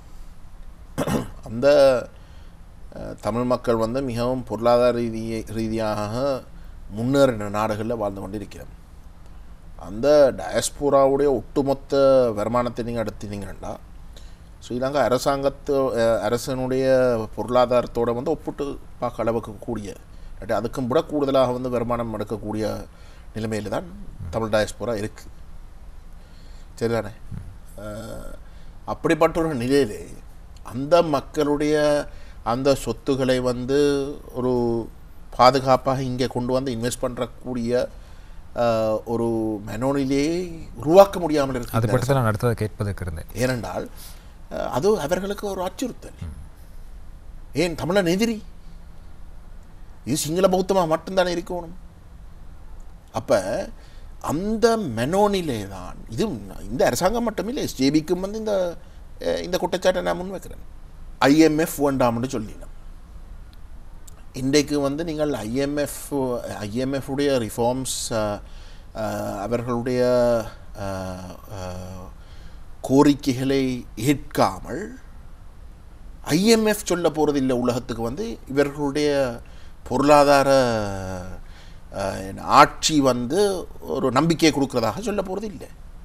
அந்த அஹ், தமிழ் மக்கள் வந்து மிகவும் பொருளாதார ரீதி ரீதியாக முன்னேறின நாடுகளில் வாழ்ந்து கொண்டிருக்கிறோம் அந்த டயஸ்போராவுடைய ஒட்டுமொத்த வருமானத்தை நீங்கள் எடுத்தீங்கன்னா ஸ்ரீலங்கா அரசாங்கத்து அஹ், அரசனுடைய பொருளாதாரத்தோட வந்து ஒப்பிட்டு பார்க்க அளவுக்கு கூடிய இல்லாட்டி அதுக்கும் விட கூடுதலாக வந்து வருமானம் எடுக்கக்கூடிய நிலைமையில் தான் தமிழ் டயஸ்போரா இருக்குது சரிதானே அஹ், அப்படிப்பட்ட ஒரு நிலையிலே அந்த மக்களுடைய அந்த சொத்துக்களை வந்து ஒரு பாதுகாப்பாக இங்கே கொண்டு வந்து இன்வெஸ்ட் பண்ணுறக்கூடிய அஹ், ஒரு மனோநிலையை உருவாக்க முடியாமல் அது இருக்கு பற்றி தான் நான் அடுத்ததாக கேட்பதற்கு இருந்தேன் ஏனென்றால் அஹ், அது அவர்களுக்கு ஒரு அச்சுறுத்தல் ஏன் தமிழன் எதிரி இது சிங்கள பௌத்தமாக மட்டும்தானே இருக்கணும் அப்போ அந்த மெனோனிலே தான் இது இந்த அரசாங்கம் மட்டுமில்லை எஸ்ஜேபிக்கும் வந்து இந்த அஹ், இந்த குற்றச்சாட்டை நான் முன்வைக்கிறேன் ஐஎம்எஃப் வேண்டாம்னு சொல்லினோம் இன்றைக்கு வந்து நீங்கள் ஐஎம்எஃப் ஐஎம்எஃப் உடைய ரிஃபார்ம்ஸ் அவர்களுடைய அஹ், அஹ், கோரிக்கைகளை ஏற்காமல் ஐஎம்எஃப் சொல்ல போகிறதில்லை உலகத்துக்கு வந்து இவர்களுடைய பொருளாதார அஹ், என்ன, ஆட்சி வந்து ஒரு நம்பிக்கையை கொடுக்குறதாக சொல்ல போகிறது இல்லை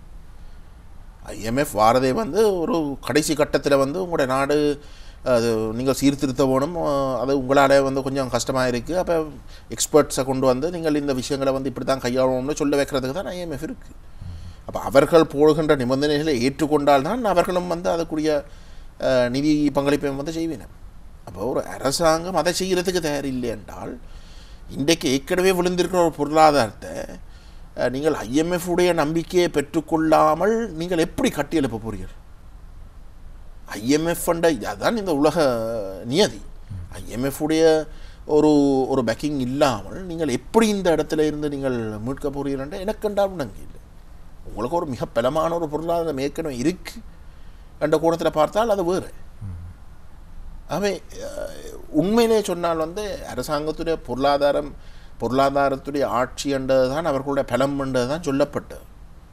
ஐஎம்எஃப் வாரதே வந்து ஒரு கடைசி கட்டத்தில் வந்து உங்களுடைய நாடு அது நீங்கள் சீர்திருத்த வேணும் அஹ், அது உங்களால் வந்து கொஞ்சம் கஷ்டமாக இருக்குது அப்போ எக்ஸ்பர்ட்ஸை கொண்டு வந்து நீங்கள் இந்த விஷயங்களை வந்து இப்படி தான் கையாளணும்னு சொல்ல வைக்கிறதுக்கு தான் ஐஎம்எஃப் இருக்குது அப்போ அவர்கள் போடுகின்ற நிபந்தனைகளை ஏற்றுக்கொண்டால் தான் அவர்களும் வந்து அதுக்குரிய அஹ், நிதி பங்களிப்பை வந்து செய்வினர் அப்போ ஒரு அரசாங்கம் அதை செய்கிறதுக்கு தயார் இல்லை என்றால் இன்றைக்கு ஏற்கனவே விழுந்திருக்கிற ஒரு பொருளாதாரத்தை அஹ், நீங்கள் IMF உடைய நம்பிக்கையை பெற்றுக்கொள்ளாமல் நீங்கள் எப்படி கட்டியெழுப்ப போறீர்கள் ஐஎம்எஃப் ஃபண்டை அதான் இந்த உலக நியதி IMF உடைய ஒரு ஒரு பேக்கிங் இல்லாமல் நீங்கள் எப்படி இந்த இடத்துல இருந்து நீங்கள் மீட்க போறீர்கள் எனக்கென்றால் உணங்கி இல்லை உங்களுக்கு ஒரு மிக பலமான ஒரு பொருளாதாரம் ஏற்கனவே இருக்கு என்ற கோணத்தில் பார்த்தால் அது வேறு ஆகவே அஹ், உண்மையிலே சொன்னால் வந்து அரசாங்கத்துடைய பொருளாதாரம் பொருளாதாரத்துடைய ஆட்சி என்றது தான் அவர்களுடைய பலம் என்றது தான் சொல்லப்பட்டது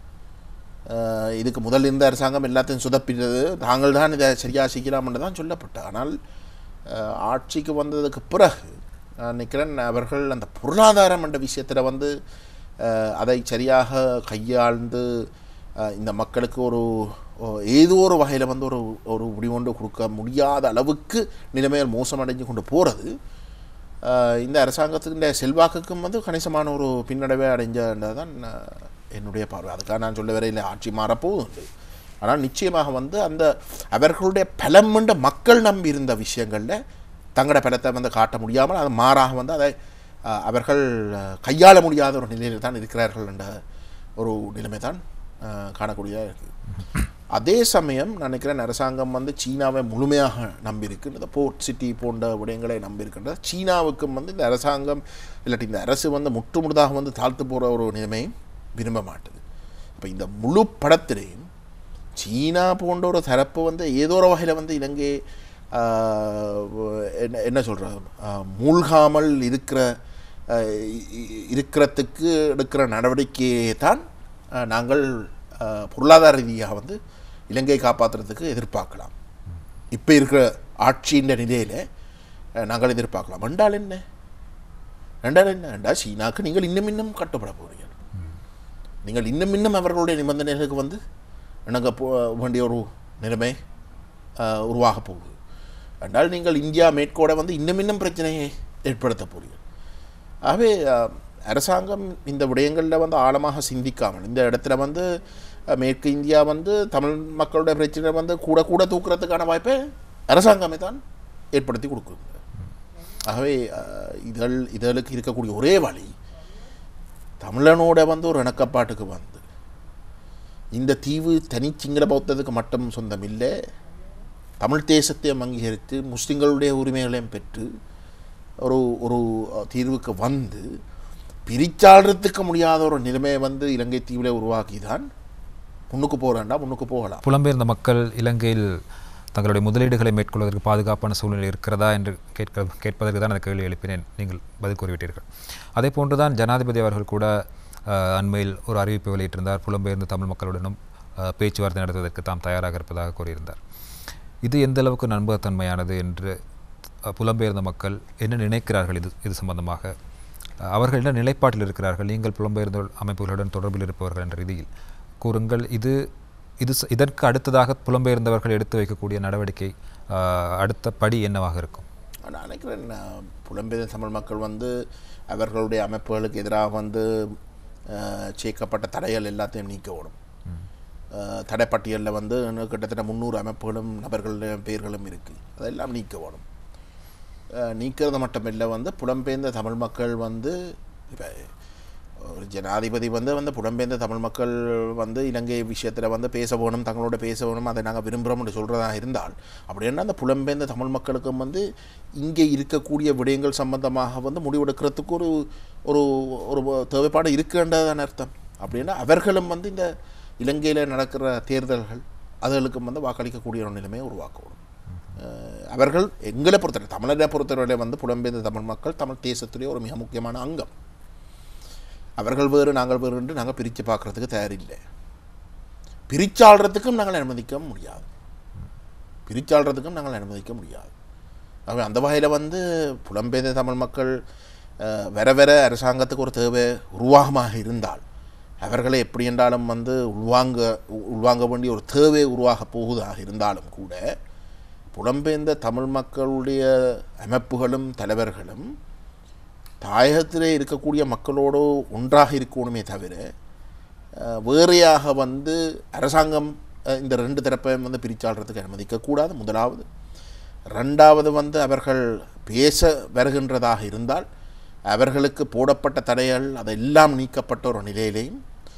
அஹ், இதுக்கு முதல் இருந்த அரசாங்கம் எல்லாத்தையும் சுதப்பிட்டது தாங்கள் தான் இதை சரியாக செய்யலாம் என்று தான் சொல்லப்பட்டது ஆனால் அஹ், ஆட்சிக்கு வந்ததுக்கு பிறகு நான் நினைக்கிறேன் அவர்கள் அந்த பொருளாதாரம் என்ற விஷயத்தில் வந்து அஹ், அதை சரியாக கையாழ்ந்து அஹ், இந்த மக்களுக்கு ஒரு ஒ- ஏதோ ஒரு வகையில் வந்து ஒரு ஒரு முடிவொன்று கொடுக்க முடியாத அளவுக்கு நிலைமைகள் மோசமடைஞ்சு கொண்டு போகிறது இந்த அரசாங்கத்தின் செல்வாக்குக்கும் வந்து கணிசமான ஒரு பின்னடைவை அடைஞ்சது தான் என்னுடைய பார்வை அதுக்காக நான் சொல்ல வரையில் ஆட்சி மாறப்போகுது ஆனால் நிச்சயமாக வந்து அந்த அவர்களுடைய பலம்ன்ற மக்கள் நம்பி இருந்த விஷயங்களில் தங்களோட பலத்தை வந்து காட்ட முடியாமல் அது மாறாக வந்து அதை அஹ், அவர்கள் அஹ், கையாள முடியாத ஒரு நிலையில் தான் இருக்கிறார்கள் என்ற ஒரு நிலைமை தான் அஹ், காணக்கூடியதாக இருக்குது அதே சமயம் நான் நினைக்கிறேன் அரசாங்கம் வந்து சீனாவை முழுமையாக நம்பியிருக்கு இந்த போர்ட் சிட்டி போன்ற விடயங்களை நம்பியிருக்கின்றது சீனாவுக்கும் வந்து இந்த அரசாங்கம் இல்லாட்டி இந்த அரசு வந்து முற்று முழுதாக வந்து தாழ்த்து போகிற ஒரு நிலைமையும் விரும்ப மாட்டுது அப்போ இந்த முழு படத்திலையும் சீனா போன்ற ஒரு தரப்பு வந்து ஏதோ ஒரு வகையில் வந்து இலங்கை ஆஹ், என்ன என்ன சொல்கிறது மூழ்காமல் இருக்கிற ஆஹ், இ- இ- இருக்கிறதுக்கு எடுக்கிற நடவடிக்கையை தான் ஆஹ், நாங்கள் ஆஹ், பொருளாதார ரீதியாக வந்து இலங்கையை காப்பாற்றுறதுக்கு எதிர்பார்க்கலாம் இப்போ இருக்கிற ஆட்சியின் நிலையில் அஹ், நாங்கள் எதிர்பார்க்கலாம் ரெண்டால் என்ன ரெண்டால் என்ன ரெண்டா சீனாக்கு நீங்கள் இன்னும் இன்னும் கட்டுப்பட போகிறீர்கள் நீங்கள் இன்னும் இன்னும் அவர்களுடைய நிபந்தனைகளுக்கு வந்து நாங்கள் போ வேண்டிய ஒரு நிலைமை ஆஹ், உருவாக போகுது ரெண்டால் நீங்கள் இந்தியா மேற்கோட வந்து இன்னும் இன்னும் பிரச்சனையை ஏற்படுத்த போகிறீர்கள் ஆகவே அஹ், அரசாங்கம் இந்த விடயங்களில் வந்து ஆழமாக சிந்திக்காமல் இந்த இடத்துல வந்து அஹ், மேற்கு இந்தியா வந்து தமிழ் மக்களுடைய பிரச்சனை வந்து கூட கூட தூக்குறதுக்கான வாய்ப்பை அரசாங்கமே தான் ஏற்படுத்தி கொடுக்குது ஆகவே அஹ், இதழ் இதழுக்கு இருக்கக்கூடிய ஒரே வழி தமிழனோட வந்து ஒரு இணக்கப்பாட்டுக்கு வந்து இந்த தீவு தனி சிங்கள பௌத்தத்துக்கு மட்டும் சொந்தம் இல்லை தமிழ் தேசத்தையும் அங்கீகரித்து முஸ்லிம்களுடைய உரிமைகளையும் பெற்று ஒரு ஒரு தீர்வுக்கு வந்து பிரிச்சாடுறதுக்கு முடியாத ஒரு நிலைமையை வந்து இலங்கை தீவில் உருவாக்கி தான் முன்னுக்கு போகிறாண்டா முன்னுக்கு போகலாம் புலம்பெயர்ந்த மக்கள் இலங்கையில் தங்களுடைய முதலீடுகளை மேற்கொள்வதற்கு பாதுகாப்பான சூழ்நிலை இருக்கிறதா என்று கேட்க கேட்பதற்கு தான் அந்த கேள்வி எழுப்பினேன் நீங்கள் பதில் கூறிவிட்டீர்கள் அதே போன்று தான் ஜனாதிபதி அவர்கள் கூட அஹ், அண்மையில் ஒரு அறிவிப்பை வெளியிட்டிருந்தார் புலம்பெயர்ந்த தமிழ் மக்களுடனும் அஹ், பேச்சுவார்த்தை நடத்துவதற்கு தாம் தயாராக இருப்பதாக கூறியிருந்தார் இது எந்த அளவுக்கு நம்பகத்தன்மையானது என்று அஹ், புலம்பெயர்ந்த மக்கள் என்ன நினைக்கிறார்கள் இது இது சம்பந்தமாக அஹ், அவர்கள் என்ன நிலைப்பாட்டில் இருக்கிறார்கள் நீங்கள் புலம்பெயர்ந்த அமைப்புகளுடன் தொடர்பில் இருப்பவர்கள் என்ற ரீதியில் கூறுங்கள் இது இது ச- இதற்கு அடுத்ததாக புலம்பெயர்ந்தவர்கள் எடுத்து வைக்கக்கூடிய நடவடிக்கை அஹ், அடுத்த படி என்னவாக இருக்கும் நான் நினைக்கிறேன் நான் புலம்பெயர்ந்த தமிழ் மக்கள் வந்து அவர்களுடைய அமைப்புகளுக்கு எதிராக வந்து அஹ், சேர்க்கப்பட்ட தடைகள் எல்லாத்தையும் நீக்க ஓடும் அஹ், தடைப்பட்டியலில் வந்து இன்னும் கிட்டத்தட்ட முந்நூறு அமைப்புகளும் நபர்களுடைய பெயர்களும் இருக்குது அதெல்லாம் நீக்க ஓடும் அஹ், நீக்கிறது மட்டுமில்லை வந்து புலம்பெயர்ந்த தமிழ் மக்கள் வந்து இப்போ ஒரு ஜனாதிபதி வந்து வந்து புலம்பெயர்ந்த தமிழ் மக்கள் வந்து இலங்கை விஷயத்தில் வந்து பேச வேணும் தங்களோட பேச வேணும் அதை நாங்கள் விரும்புகிறோம்னு சொல்கிறதா இருந்தால் அப்படின்னா அந்த புலம்பெயர்ந்த தமிழ் மக்களுக்கும் வந்து இங்கே இருக்கக்கூடிய விடயங்கள் சம்பந்தமாக வந்து முடிவெடுக்கிறதுக்கு ஒரு ஒரு ஒரு தேவைப்பாடு இருக்குன்றதான அர்த்தம் அப்படின்னா அவர்களும் வந்து இந்த இலங்கையில் நடக்கிற தேர்தல்கள் அதுகளுக்கும் வந்து வாக்களிக்கக்கூடிய ஒரு நிலைமையை உருவாக்கணும் அஹ் அவர்கள் எங்களை பொறுத்தவரை தமிழரை பொறுத்தவரை வந்து புலம்பெயர்ந்த தமிழ் மக்கள் தமிழ் தேசத்துடைய ஒரு மிக முக்கியமான அங்கம் அவர்கள் வேறு நாங்கள் வேறு என்று நாங்கள் பிரித்து பார்க்குறதுக்கு தயாரில்லை பிரிச்சாள்றதுக்கும் நாங்கள் அனுமதிக்க முடியாது பிரிச்சாள்றதுக்கும் நாங்கள் அனுமதிக்க முடியாது ஆகவே அந்த வகையில் வந்து புலம்பெயர்ந்த தமிழ் மக்கள் அஹ், வர வர அரசாங்கத்துக்கு ஒரு தேவை உருவாகமாக இருந்தால் அவர்களை எப்படி என்றாலும் வந்து உள்வாங்க உ- உள்வாங்க வேண்டிய ஒரு தேவை உருவாக போகுதாக இருந்தாலும் கூட புலம்பெயர்ந்த தமிழ் மக்களுடைய அமைப்புகளும் தலைவர்களும் தாயகத்திலே இருக்கக்கூடிய மக்களோடு ஒன்றாக இருக்கணுமே தவிர அஹ், வேறையாக வந்து அரசாங்கம் அஹ், இந்த ரெண்டு தரப்பையும் வந்து பிரிச்சாடுறதுக்கு அனுமதிக்கக்கூடாது முதலாவது ரெண்டாவது வந்து அவர்கள் பேச வருகின்றதாக இருந்தால் அவர்களுக்கு போடப்பட்ட தடைகள் அதெல்லாம் நீக்கப்பட்ட ஒரு நிலையிலையும்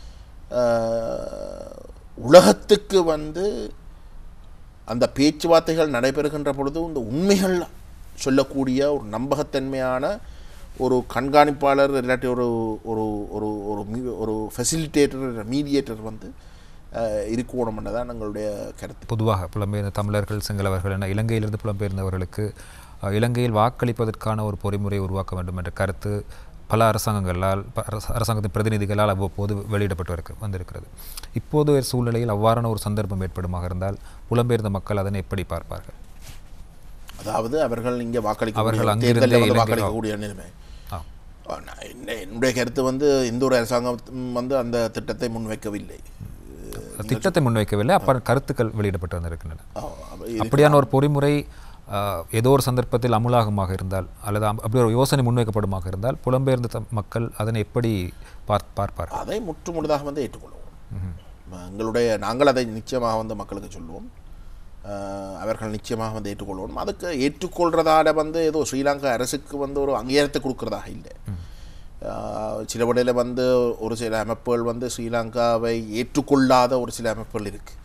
அஹ், உலகத்துக்கு வந்து அந்த பேச்சுவார்த்தைகள் நடைபெறுகின்ற பொழுது இந்த உண்மைகள் சொல்லக்கூடிய ஒரு நம்பகத்தன்மையான ஒரு கண்காணிப்பாளர் இல்லாட்டி ஒரு ஒரு ஒரு ஒரு மீ- ஒரு ஃபெசிலிட்டேட்டர் மீடியேட்டர் வந்து அஹ், இருக்கணும்னு எங்களுடைய கருத்து பொதுவாக புலம்பெயர்ந்த தமிழர்கள் சிங்களவர்கள் என இலங்கையிலிருந்து புலம்பெயர்ந்தவர்களுக்கு அஹ், இலங்கையில் வாக்களிப்பதற்கான ஒரு பொறிமுறை உருவாக்க வேண்டும் என்ற கருத்து பல அரசாங்கங்களால் ப- அரச- அரசாங்கத்தின் பிரதிநிதிகளால் அவ்வப்போது வெளியிடப்பட்டு இருக்க வந்திருக்கிறது இப்போது சூழ்நிலையில் அவ்வாறான ஒரு சந்தர்ப்பம் ஏற்படுமாக இருந்தால் புலம்பெயர்ந்த மக்கள் அதனை எப்படி பார்ப்பார்கள் அதாவது அவர்கள் இங்கே வாக்களிக்க அவர்கள் தேர்தலில் அங்கிருந்தே வந்து இலங்கை- வாக்களிக்கக்கூடிய நிலைமை ஆ ஆ, நான் என்ன என்னுடைய கருத்து வந்து எந்த ஒரு அரசாங்கம் வந்து அந்த திட்டத்தை முன்வைக்கவில்லை திட்டத்தை முன்வைக்கவில்லை அப்ப கருத்துக்கள் வெளியிடப்பட்டு வந்திருக்கின்றன ஆ, அப்ப இது- அப்படியான ஒரு பொறிமுறை ஆஹ், ஏதோ ஒரு சந்தர்ப்பத்தில் அமுலாகமாக இருந்தால் அல்லது அம்- அப்படி ஒரு யோசனை முன்வைக்கப்படுமாக இருந்தால் புலம்பெயர்ந்த த- மக்கள் அதனை எப்படி பார் பார்ப்பார்கள் அதை முற்று முழுதாக வந்து ஏற்றுக்கொள்வோம் எங்களுடைய நாங்கள் அதை நிச்சயமாக வந்து மக்களுக்கு சொல்லுவோம் அஹ், அவர்கள் நிச்சயமாக வந்து ஏற்றுக்கொள்வோம் அதுக்கு ஏற்றுக்கொள்றதால வந்து ஏதோ ஸ்ரீலங்கா அரசுக்கு வந்து ஒரு அங்கீகாரத்தை கொடுக்கறதாக இல்லை அஹ், சில வழியில் வந்து ஒரு சில அமைப்புகள் வந்து ஸ்ரீலங்காவை ஏற்றுக்கொள்ளாத ஒரு சில அமைப்புகள் இருக்குது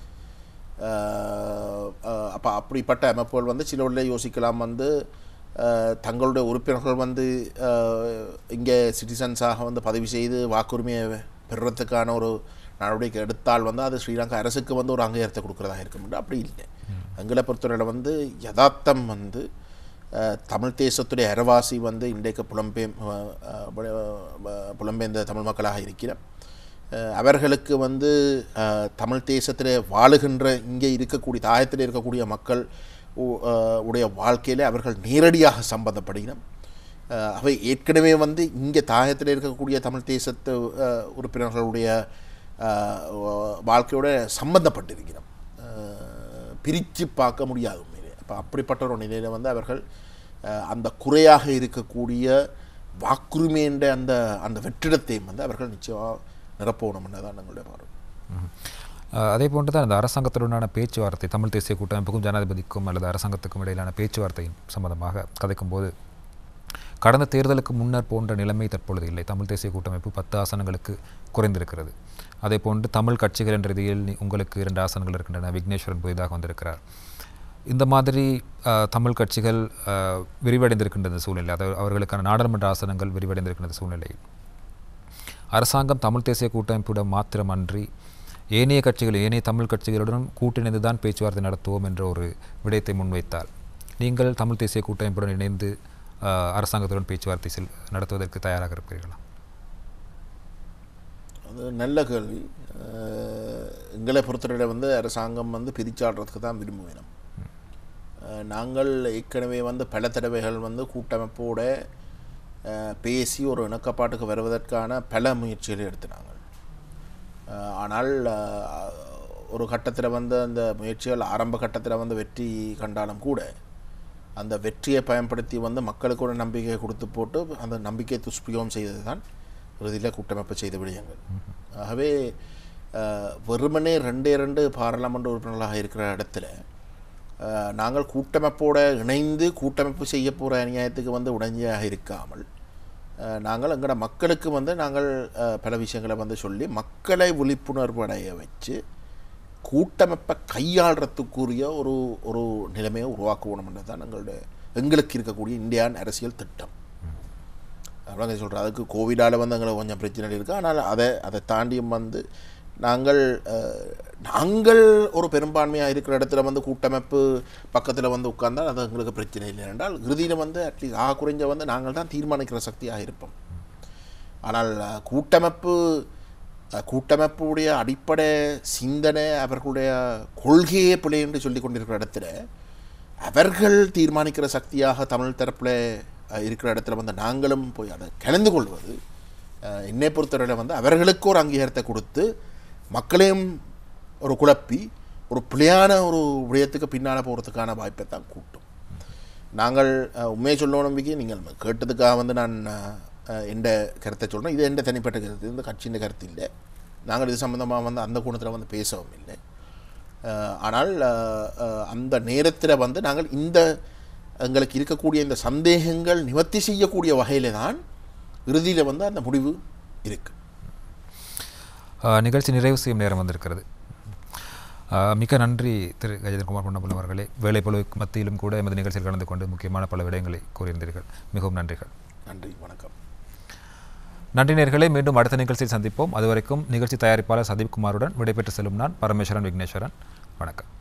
அப்போ அப்படிப்பட்ட அமைப்புகள் வந்து சில வழியில் யோசிக்கலாம் வந்து அஹ், தங்களுடைய உறுப்பினர்கள் வந்து அஹ், இங்கே சிட்டிசன்ஸாக வந்து பதிவு செய்து வாக்குரிமையை பெறுறதுக்கான ஒரு நடவடிக்கை எடுத்தால் வந்து அது ஸ்ரீலங்கா அரசுக்கு வந்து ஒரு அங்கீகாரத்தை கொடுக்குறதாக இருக்கும் அப்படி இல்லை எங்களை பொறுத்தவரையில் வந்து யதார்த்தம் வந்து அஹ், தமிழ் தேசத்துடைய அரவாசி வந்து இன்றைக்கு புலம்பெயம் அஹ், அஹ், புல- அஹ், புலம்பெயர்ந்த தமிழ் மக்களாக இருக்கிறோம் அஹ், அவர்களுக்கு வந்து அஹ், தமிழ் தேசத்தில் வாழுகின்ற இங்கே இருக்கக்கூடிய தாயத்தில் இருக்கக்கூடிய மக்கள் உ- அஹ், உடைய வாழ்க்கையில் அவர்கள் நேரடியாக சம்பந்தப்படுகிறோம் அஹ், அவை ஏற்கனவே வந்து இங்கே தாயத்தில் இருக்கக்கூடிய தமிழ் தேசத்து அஹ், உறுப்பினர்களுடைய அஹ், வ- வாழ்க்கையோட சம்பந்தப்பட்டிருக்கிறோம் பிரித்து பார்க்க முடியாது உண்மையிலே அப்போ அப்படிப்பட்ட ஒரு நிலையில் வந்து அவர்கள் அஹ், அந்த குறையாக இருக்கக்கூடிய வாக்குரிமைன்ற அந்த அந்த வெற்றிடத்தையும் வந்து அவர்கள் நிச்சயமாக நிரப்பணும்னு தான் எங்களுடைய பார்வை ம்ஹும். அஹ், அதே போன்று தான் இந்த அரசாங்கத்துடனான பேச்சுவார்த்தை தமிழ் தேசிய கூட்டமைப்புக்கும் ஜனாதிபதிக்கும் அல்லது அரசாங்கத்துக்கும் இடையிலான பேச்சுவார்த்தையின் சம்பந்தமாக கதைக்கும்போது கடந்த தேர்தலுக்கு முன்னர் போன்ற நிலைமை தற்பொழுது இல்லை தமிழ் தேசிய கூட்டமைப்பு பத்து ஆசனங்களுக்கு குறைந்திருக்கிறது அதே போன்று தமிழ் கட்சிகள் என்ற ரீதியில் நீ- உங்களுக்கு இரண்டு ஆசனங்கள் இருக்கின்றன விக்னேஸ்வரன் புதிதாக வந்திருக்கிறார் இந்த மாதிரி அஹ், தமிழ் கட்சிகள் அஹ், விரிவடைந்திருக்கின்ற இந்த சூழ்நிலை அதாவது அவர்களுக்கான நாடாளுமன்ற ஆசனங்கள் விரிவடைந்திருக்கின்ற சூழ்நிலையில் அரசாங்கம் தமிழ் தேசிய கூட்டமைப்புடன் மாத்திரமன்றி ஏனைய கட்சிகள் ஏனைய தமிழ் கட்சிகளுடன் கூட்டிணைந்து தான் பேச்சுவார்த்தை நடத்துவோம் என்ற ஒரு விடயத்தை முன்வைத்தால் நீங்கள் தமிழ் தேசிய கூட்டமைப்புடன் இணைந்து ஆஹ், அரசாங்கத்துடன் பேச்சுவார்த்தை செல் நடத்துவதற்கு தயாராக இருக்கிறீர்களா அது நல்ல கேள்வி அஹ், எங்களை பொறுத்தவரை வந்து அரசாங்கம் வந்து பிரிச்சாடுறதுக்கு தான் விரும்புவேணும் அஹ், நாங்கள் ஏற்கனவே வந்து பல தடவைகள் வந்து கூட்டமைப்போட அஹ், பேசி ஒரு இணக்கப்பாட்டுக்கு வருவதற்கான பல முயற்சிகளை எடுத்தினாங்க அஹ், ஆனால் அஹ், ஒரு கட்டத்தில் வந்து அந்த முயற்சிகள் ஆரம்ப கட்டத்தில் வந்து வெற்றி கண்டாலும் கூட அந்த வெற்றியை பயன்படுத்தி வந்து மக்களுக்கு ஒரு நம்பிக்கையை கொடுத்து போட்டு அந்த நம்பிக்கையை துஷ்பிரயோகம் செய்தது தான் இறுதியில் கூட்டமைப்பு செய்த விடயங்கள் ஆகவே அஹ், வெறுமனே ரெண்டே ரெண்டு பாராளுமன்ற உறுப்பினர்களாக இருக்கிற இடத்துல அஹ், நாங்கள் கூட்டமைப்போட இணைந்து கூட்டமைப்பு செய்ய போகிற அநியாயத்துக்கு வந்து உடஞ்சியாக இருக்காமல் அஹ், நாங்கள் எங்களோட மக்களுக்கு வந்து நாங்கள் அஹ், பல விஷயங்களை வந்து சொல்லி மக்களை விழிப்புணர்வு அடைய வச்சு கூட்டமைப்பை கையாளுறதுக்குரிய ஒரு ஒரு நிலைமையை உருவாக்கணும்ன்றது தான் எங்களுடைய எங்களுக்கு இருக்கக்கூடிய இந்தியான் அரசியல் திட்டம் அவ்வளோங்க சொல்கிறேன் அதுக்கு கோவிடால் வந்து எங்களுக்கு கொஞ்சம் பிரச்சனை இருக்குது ஆனால் அதை அதை தாண்டியும் வந்து நாங்கள் அஹ், நாங்கள் ஒரு பெரும்பான்மையாக இருக்கிற இடத்துல வந்து கூட்டமைப்பு பக்கத்தில் வந்து உட்கார்ந்தால் அது எங்களுக்கு பிரச்சனை இல்லை என்றால் இறுதியில் வந்து அட்லீஸ்ட் ஆக குறைஞ்ச வந்து நாங்கள் தான் தீர்மானிக்கிற சக்தியாக இருப்போம் ஆனால் அஹ், கூட்டமைப்பு அஹ், கூட்டமைப்புடைய அடிப்படை சிந்தனை அவர்களுடைய கொள்கையே பிழை என்று சொல்லி கொண்டிருக்கிற இடத்துல அவர்கள் தீர்மானிக்கிற சக்தியாக தமிழ் தரப்பில் அஹ், இருக்கிற இடத்துல வந்து நாங்களும் போய் அதை கலந்து கொள்வது அஹ், என்னை பொறுத்தவரையில் வந்து அவர்களுக்கு ஒரு அங்கீகாரத்தை கொடுத்து மக்களையும் ஒரு குழப்பி ஒரு பிழையான ஒரு விடயத்துக்கு பின்னால் போகிறதுக்கான வாய்ப்பை தான் கூட்டும் நாங்கள் அஹ், உண்மையை சொல்லணும் நம்பிக்கை நீங்கள் கேட்டதுக்காக வந்து நான் அஹ், எந்த கருத்தை சொல்கிறேன் இது எந்த தனிப்பட்ட கருத்து இந்த கட்சியின் கருத்து இல்லை நாங்கள் இது சம்மந்தமாக வந்து அந்த கோணத்தில் வந்து பேசவும் இல்லை அஹ், ஆனால் அஹ், அஹ், அந்த நேரத்தில் வந்து நாங்கள் இந்த எங்களுக்கு இருக்கக்கூடிய இந்த சந்தேகங்கள் நிவர்த்தி செய்யக்கூடிய வகையில் தான் இறுதியில் வந்து அந்த முடிவு இருக்குது ஆஹ் நிகழ்ச்சி நிறைவு செய்யும் நேரம் வந்திருக்கிறது ஆஹ் மிக்க நன்றி திரு கஜேந்திரகுமார் பொன்னம்பலம் அவர்களே வேலைப்பளு மத்தியிலும் கூட எமது நிகழ்ச்சியில் கலந்து கொண்டு முக்கியமான பல விடயங்களை கூறியிருந்தீர்கள் மிகவும் நன்றிகள் நன்றி வணக்கம் நன்றி நேர்களே மீண்டும் அடுத்த நிகழ்ச்சியில் சந்திப்போம் அதுவரைக்கும் நிகழ்ச்சி தயாரிப்பாளர் சதீப் குமாருடன் விடைபெற்று செல்லும் நான் பரமேஸ்வரன் விக்னேஸ்வரன் வணக்கம்